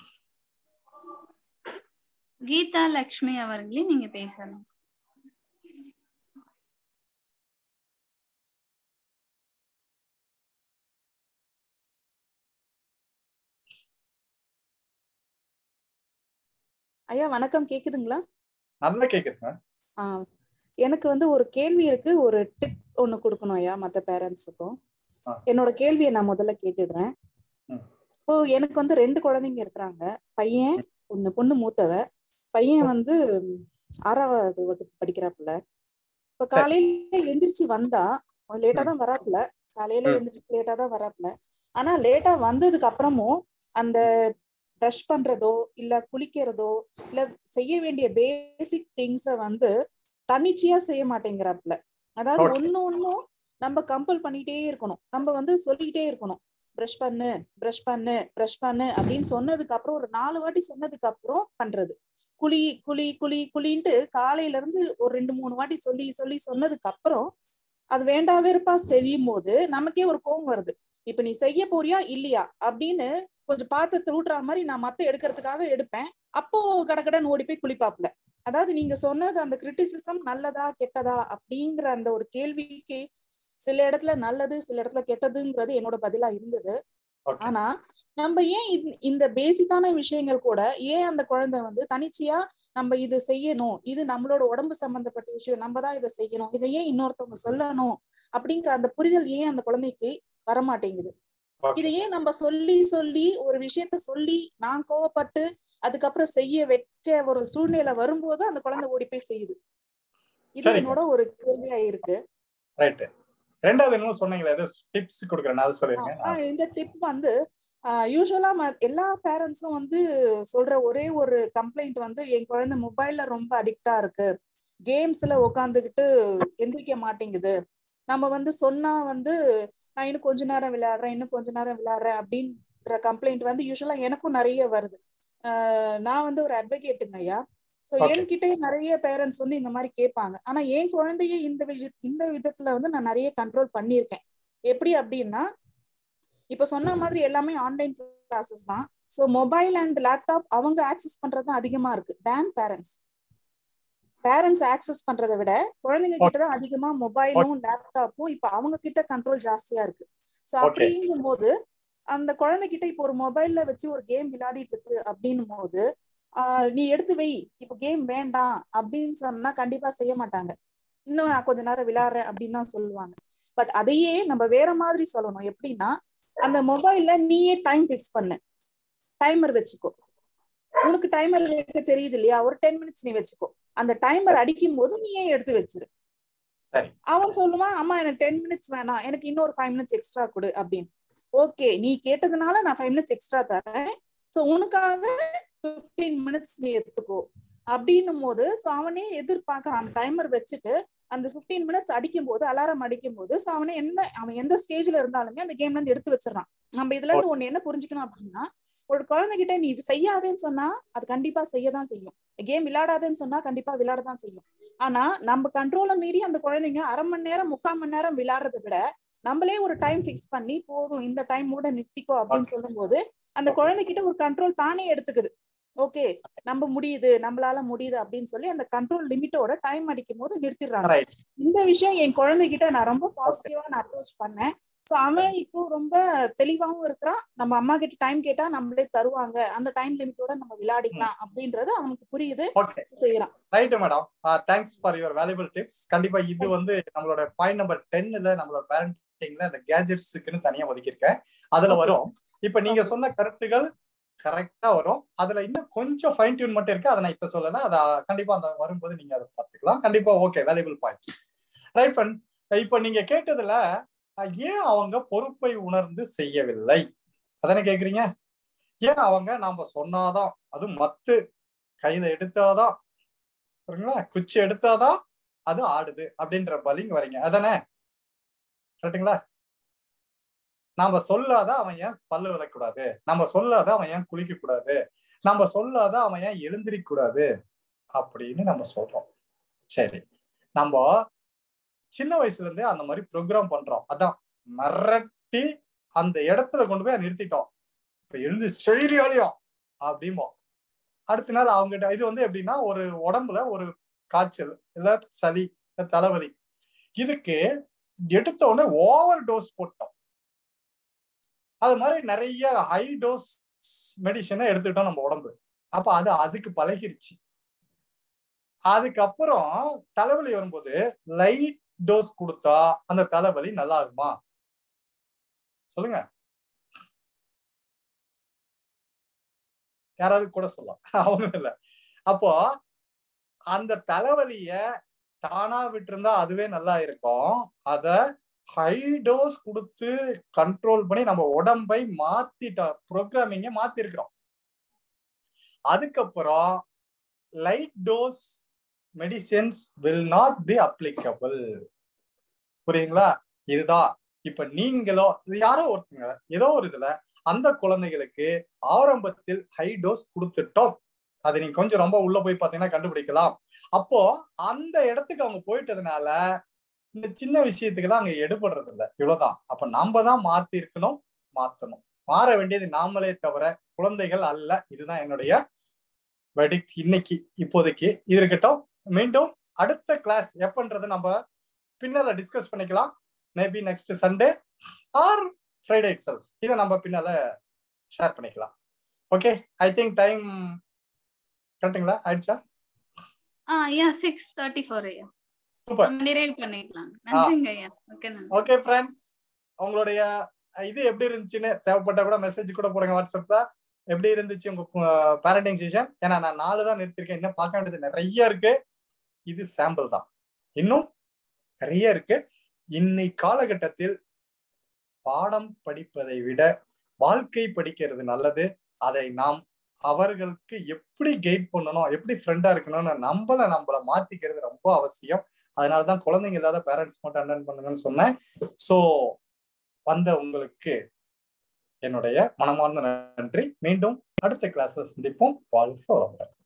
கீதா லக்ஷ்மி அவர்களே நீங்க பேசலாம் ஐயா வணக்கம் கேக்குதுங்களா நல்லா கேக்குதுங்க ஆ எனக்கு வந்து ஒரு கேள்வி இருக்கு ஒரு டிப் ஒண்ணு கொடுக்கணும் ஐயா மத்த பேரண்ட்ஸுக்கும் ஆ. என்னோட கேள்வியை நான் முதல்ல கேட்டுடுறேன் ம். இப்போ எனக்கு வந்து ரெண்டு குழந்தைங்க இருக்கிறாங்க பையன் ஒண்ணு பொண்ணு மூத்தவ பையன் வந்து ம், ஆறாவது வகுப்பு படிக்கிறாப்புல இப்ப சரி. காலையில எந்திரிச்சு வந்தா லேட்டா தான் வராப்புல காலையில எழுந்திரிச்சு லேட்டா தான் வராப்புல ஆனா லேட்டா வந்ததுக்கு அப்புறமும் அந்த ப்ரஷ் பண்றதோ இல்ல குளிக்கிறதோ இல்ல செய்ய வேண்டிய பேசிக் திங்ஸ வந்து தன்னிச்சையா செய்ய மாட்டேங்கிறாப்புல அதாவது Okay. ஒண்ணு ஒண்ணும் நம்ம கம்பல் பண்ணிட்டே இருக்கணும் நம்ம வந்து சொல்லிக்கிட்டே இருக்கணும் ப்ரஷ் பண்ணு ப்ரஷ் பண்ணு ப்ரஷ் பண்ணு அப்படின்னு சொன்னதுக்கு அப்புறம் ஒரு நாலு வாட்டி சொன்னதுக்கு அப்புறம் பண்றது குழி குழி குழி குழின்ட்டு காலையில இருந்து ஒரு ரெண்டு மூணு வாட்டி சொல்லி சொல்லி சொன்னதுக்கு அப்புறம் அது வேண்டா வெறுப்பா செய்யும் போது நமக்கே ஒரு கோவம் வருது இப்ப நீ செய்ய போறியா இல்லையா அப்படின்னு கொஞ்சம் பாத்திரத்தை ஊட்டுற மாதிரி நான் மத்த எடுக்கிறதுக்காக எடுப்பேன் அப்போ கடகடன்னு ஓடி போய் குளிப்பாப்புல அதாவது நீங்க சொன்னது அந்த கிரிட்டிசிசம் நல்லதா கெட்டதா அப்படிங்கிற அந்த ஒரு கேள்விக்கு சில இடத்துல நல்லது சில இடத்துல கெட்டதுங்கிறது என்னோட பதிலா இருந்தது Okay. ஆனா நம்ம ஏன் இந்த- இந்த பேசிக்கான விஷயங்கள் கூட ஏன் அந்த குழந்தை வந்து தனிச்சையா நம்ம இது செய்யணும் இது நம்மளோட உடம்பு சம்பந்தப்பட்ட விஷயம் நம்ம தான் இதை செய்யணும் இதை ஏன் இன்னொருத்தவங்க சொல்லணும் அப்படிங்கிற அந்த புரிதல் ஏன் அந்த குழந்தைக்கு வரமாட்டேங்குது Okay. இதை ஏன் நம்ம சொல்லி சொல்லி ஒரு விஷயத்த சொல்லி நான் கோவப்பட்டு அதுக்கப்புறம் செய்ய வைக்க ஒரு சூழ்நிலை வரும்போது அந்த குழந்தை ஓடி போய் செய்யுது இது சரிங்க. என்னோட ஒரு கேள்வியா இருக்கு ரைட்டு ரெண்டாவது என்னமோ சொன்னீங்களே ஏதோ டிப்ஸ் கொடுக்குறேன் அது சொல்லிருங்க ஆஹ் இந்த டிப் வந்து யூஸ்வலா எல்லா பேரண்ட்ஸும் வந்து சொல்ற ஒரே ஒரு கம்ப்ளைண்ட் வந்து என் குழந்தை மொபைல்ல ரொம்ப அடிக்டா இருக்கு கேம்ஸ்ல உட்காந்துக்கிட்டு எந்திரிக்க மாட்டேங்குது நம்ம வந்து சொன்னா வந்து நான் இன்னும் கொஞ்ச நேரம் விளையாடுறேன் இன்னும் கொஞ்ச நேரம் விளையாடுறேன் அப்படின்ற கம்ப்ளைண்ட் வந்து யூஸ்வலா எனக்கும் நிறைய வருது ஆஹ் நான் வந்து ஒரு அட்வொகேட்டுங்க ஐயா சோ Okay. என்கிட்ட நிறைய பேரண்ட்ஸ் வந்து இந்த மாதிரி கேட்பாங்க ஆனா என் குழந்தைய இந்த விஷய இந்த விதத்துல வந்து நான் நிறைய கண்ட்ரோல் பண்ணியிருக்கேன் எப்படி அப்படின்னா இப்ப சொன்ன மாதிரி எல்லாமே ஆன்லைன் கிளாஸஸ் தான் சோ மொபைல் அண்ட் லேப்டாப் அவங்க ஆக்சஸ் பண்றது தான் அதிகமா இருக்கு தேன் பேரண்ட்ஸ் பேரண்ட்ஸ் ஆக்சஸ் பண்றதை விட குழந்தைங்க கிட்ட தான் அதிகமா மொபைலும் லேப்டாப்பும் இப்ப அவங்க கிட்ட கண்ட்ரோல் ஜாஸ்தியா இருக்கு சோ Okay. அப்படிங்கும் போது அந்த குழந்தைகிட்ட இப்போ ஒரு மொபைல்ல வச்சு ஒரு கேம் விளையாடிட்டு இருக்கு அப்படின்னும் போது ஆஹ் நீ எடுத்து வை இப்போ கேம் வேண்டாம் அப்படின்னு சொன்னா கண்டிப்பா செய்ய மாட்டாங்க இன்னும் நான் கொஞ்ச நேரம் விளையாடுறேன் அப்படின்னு தான் சொல்லுவாங்க பட் அதையே நம்ம வேற மாதிரி சொல்லணும் எப்படின்னா அந்த மொபைல்ல நீயே டைம் ஃபிக்ஸ் பண்ணு டைமர் வச்சுக்கோ உனக்கு டைமர் வைக்க தெரியுது இல்லையா ஒரு டென் மினிட்ஸ் நீ வச்சுக்கோ அந்த டைமர் அடிக்கும் போது நீயே எடுத்து வச்சிரு சரி அவன் சொல்லுவான் அம்மா எனக்கு டென் மினிட்ஸ் வேணாம் எனக்கு இன்னொரு ஃபைவ் மினிட்ஸ் எக்ஸ்ட்ரா கொடு அப்படின்னு ஓகே நீ கேட்டதுனால நான் ஃபைவ் மினிட்ஸ் எக்ஸ்ட்ரா தரேன் ஸோ உனக்காக ஃபிஃப்டீன் மினிட்ஸ் நீ எடுத்துக்கோ அப்படின்னும் போது ஸோ அவனே எதிர்பார்க்கறான் அந்த டைமர் வச்சுட்டு அந்த ஃபிஃப்டீன் மினிட்ஸ் அடிக்கும் போது அலாரம் அடிக்கும் போது ஸோ அவனே என்ன அவன் எந்த ஸ்டேஜ்ல இருந்தாலுமே அந்த கேம்ல இருந்து எடுத்து வச்சிடறான் நம்ம இதுல இருந்து ஒண்ணு என்ன புரிஞ்சுக்கணும் அப்படின்னா ஒரு குழந்தைகிட்ட நீ இது செய்யாதேன்னு சொன்னா அது கண்டிப்பா செய்யதான் செய்யும் கேம் விளையாடாதேன்னு சொன்னா கண்டிப்பா விளையாடதான் செய்யும் ஆனா நம்ம கண்ட்ரோலை மீறி அந்த குழந்தைங்க அரை மணி நேரம் முக்கால் மணி நேரம் விளையாடுறதை விட நம்மளே ஒரு டைம் ஃபிக்ஸ் பண்ணி போதும் இந்த டைம் கூட நிறுத்திக்கோ அப்படின்னு சொல்லும்போது அந்த குழந்தைகிட்ட ஒரு கண்ட்ரோல் தானே எடுத்துக்குது ஓகே நம்ம முடியுது நம்மளால முடியுது அப்படின்னு சொல்லி அந்த கண்ட்ரோல் லிமிட்டோட டைம் அடிக்கும் போது நிறுத்திடுறாங்க ரைட் இந்த விஷயம் என் குழந்தைகிட்ட நான் ரொம்ப பாசிட்டிவா நான் அப்ரோச் பண்ணேன் சோ அவன் இப்போ ரொம்ப தெளிவாவும் இருக்கிறான் நம்ம அம்மா கிட்ட டைம் கேட்டா நம்மளே தருவாங்க அந்த டைம் லிமிட்டோட நம்ம விளையாடிக்கலாம் அப்படின்றது அவனுக்கு புரியுது ஓகே செய்யறான் right madam thanks for your valuable tips கண்டிப்பா இது வந்து நம்மளோட பாயிண்ட் நம்பர் டென்ல நம்மளோட பேரண்டிங்ல அந்த கேஜெட்ஸுக்குன்னு தனியா ஒதுக்கியிருக்கேன் அதுல வரும் இப்ப நீங்க சொன்ன கருத்துகள் கரெக்டா வரும் அதுல இன்னும் கொஞ்சம் ஃபைன் டியூன் மட்டும் இருக்கு அதை நான் இப்ப சொல்லல அதை கண்டிப்பா அந்த வரும்போது நீங்க அதை பார்த்துக்கலாம் கண்டிப்பா okay valuable points right fun இப்ப நீங்க கேட்டதுல அஹ், ஏன் அவங்க பொறுப்பை உணர்ந்து செய்யவில்லை அதானே கேக்குறீங்க ஏன் அவங்க நாம சொன்னாதான் அது மத்து கையில எடுத்தாதான் சரிங்களா குச்சி எடுத்தாதான் அது ஆடுது அப்படின்ற பலிங்க வரீங்க அதானே கரெக்டுங்களா நாம சொல்லாத அவன் ஏன் பல்லு விளக்கூடாது நம்ம சொல்லாத அவன் ஏன் குளிக்க கூடாது நம்ம சொல்லாத அவன் ஏன் எழுந்திரிக்க கூடாது அப்படின்னு நம்ம சொல்றோம் சரி நம்ம சின்ன வயசுல இருந்தே அந்த மாதிரி ப்ரோக்ராம் பண்றோம் அதான் மிரட்டி அந்த இடத்துல கொண்டு போய் நிறுத்திட்டோம் இப்ப எழுந்து செய்தியாலையும் அப்படிம்போம் அடுத்த நாள் அவங்ககிட்ட இது வந்து எப்படின்னா ஒரு உடம்புல ஒரு காய்ச்சல் இல்ல சளி இல்ல தலைவலி இதுக்கு எடுத்த உடனே ஓவர் டோஸ் போட்டோம் அது மாதிரி நிறைய ஹை டோஸ் மெடிசனை எடுத்துக்கிட்டோம் நம்ம உடம்பு அப்ப அது அதுக்கு பழகிருச்சு அதுக்கப்புறம் தலைவலி வரும்போது லைட் டோஸ் கொடுத்தா அந்த தலைவலி நல்லா ஆகுமா சொல்லுங்க யாராவது கூட சொல்லலாம் அவங்க இல்ல அப்போ அந்த தலைவலிய தானா விட்டுருந்தா அதுவே நல்லா இருக்கும் அத ஹை டோஸ் கொடுத்து கண்ட்ரோல் பண்ணி நம்ம உடம்பை மாத்திட்ட ப்ரோக்ராமிங்க மாத்தி இருக்கிறோம் அதுக்கப்புறம் light dose medicines will not be applicable புரியுதுங்களா இதுதான் இப்ப நீங்களோ யாரோ ஒருத்தங்க ஏதோ ஒரு இதுல அந்த குழந்தைகளுக்கு ஆரம்பத்தில் ஹை டோஸ் கொடுத்துட்டோம் அது நீங்க கொஞ்சம் ரொம்ப உள்ள போய் பாத்தீங்கன்னா கண்டுபிடிக்கலாம் அப்போ அந்த இடத்துக்கு அவங்க போயிட்டதுனால இந்த சின்ன விஷயத்துக்கெல்லாம் அங்க எடுபடுறது இல்லை இவ்வளவுதான் அப்ப நாம தான் மாத்தி இருக்கணும் மாத்தணும் மாற வேண்டியது நாமளே தவிர குழந்தைகள் அல்ல இதுதான் என்னுடைய வெடி இன்னைக்கு இப்போதைக்கு இது இருக்கட்டும் மீண்டும் அடுத்த கிளாஸ் எப்பன்றது நம்ம பின்னால டிஸ்கஸ் பண்ணிக்கலாம் maybe next Sunday or Friday itself இதை நம்ம பின்னால ஷேர் பண்ணிக்கலாம் ஓகே ஐ திங்க் டைம் கரெக்டுங்களா ஆயிடுச்சா ஆ யா சிக்ஸ் தேர்ட்டி ஃபோர் ஐயா சூப்பர் நம்ம நிறைவு பண்ணிக்கலாம் நன்றிங்க ஐயா ஓகே நன்றி ஓகே ஃப்ரெண்ட்ஸ் உங்களுடைய இது எப்படி இருந்துச்சுன்னு தேவைப்பட்டா கூட மெசேஜ் கூட போடுங்க வாட்ஸ்அப்ல எப்படி இருந்துச்சு உங்க பேரண்டிங் செஷன் ஏன்னா நான் நாலு தான் நிறுத்திருக்கேன் இன்னும் பார்க்க வேண்டியது நிறைய இருக்கு இது சாம்பிள் தான் இன்னும் நிறைய இருக்கு இன்னை காலகட்டத்தில் பாடம் படிப்பதை விட வாழ்க்கை படிக்கிறது நல்லது அதை நாம் அவர்களுக்கு எப்படி கைட் பண்ணணும் எப்படி ஃப்ரெண்டா இருக்கணும்னு நம்மள நம்மள மாத்திக்கிறது ரொம்ப அவசியம் அதனாலதான் குழந்தைங்க இல்லாத பேரண்ட்ஸ் மட்டும் அட்டன் பண்ணுங்கன்னு சொன்னேன் சோ வந்த உங்களுக்கு என்னுடைய மனமார்ந்த நன்றி மீண்டும் அடுத்த கிளாஸ்ல சந்திப்போம் வாழ்க வளமுடன்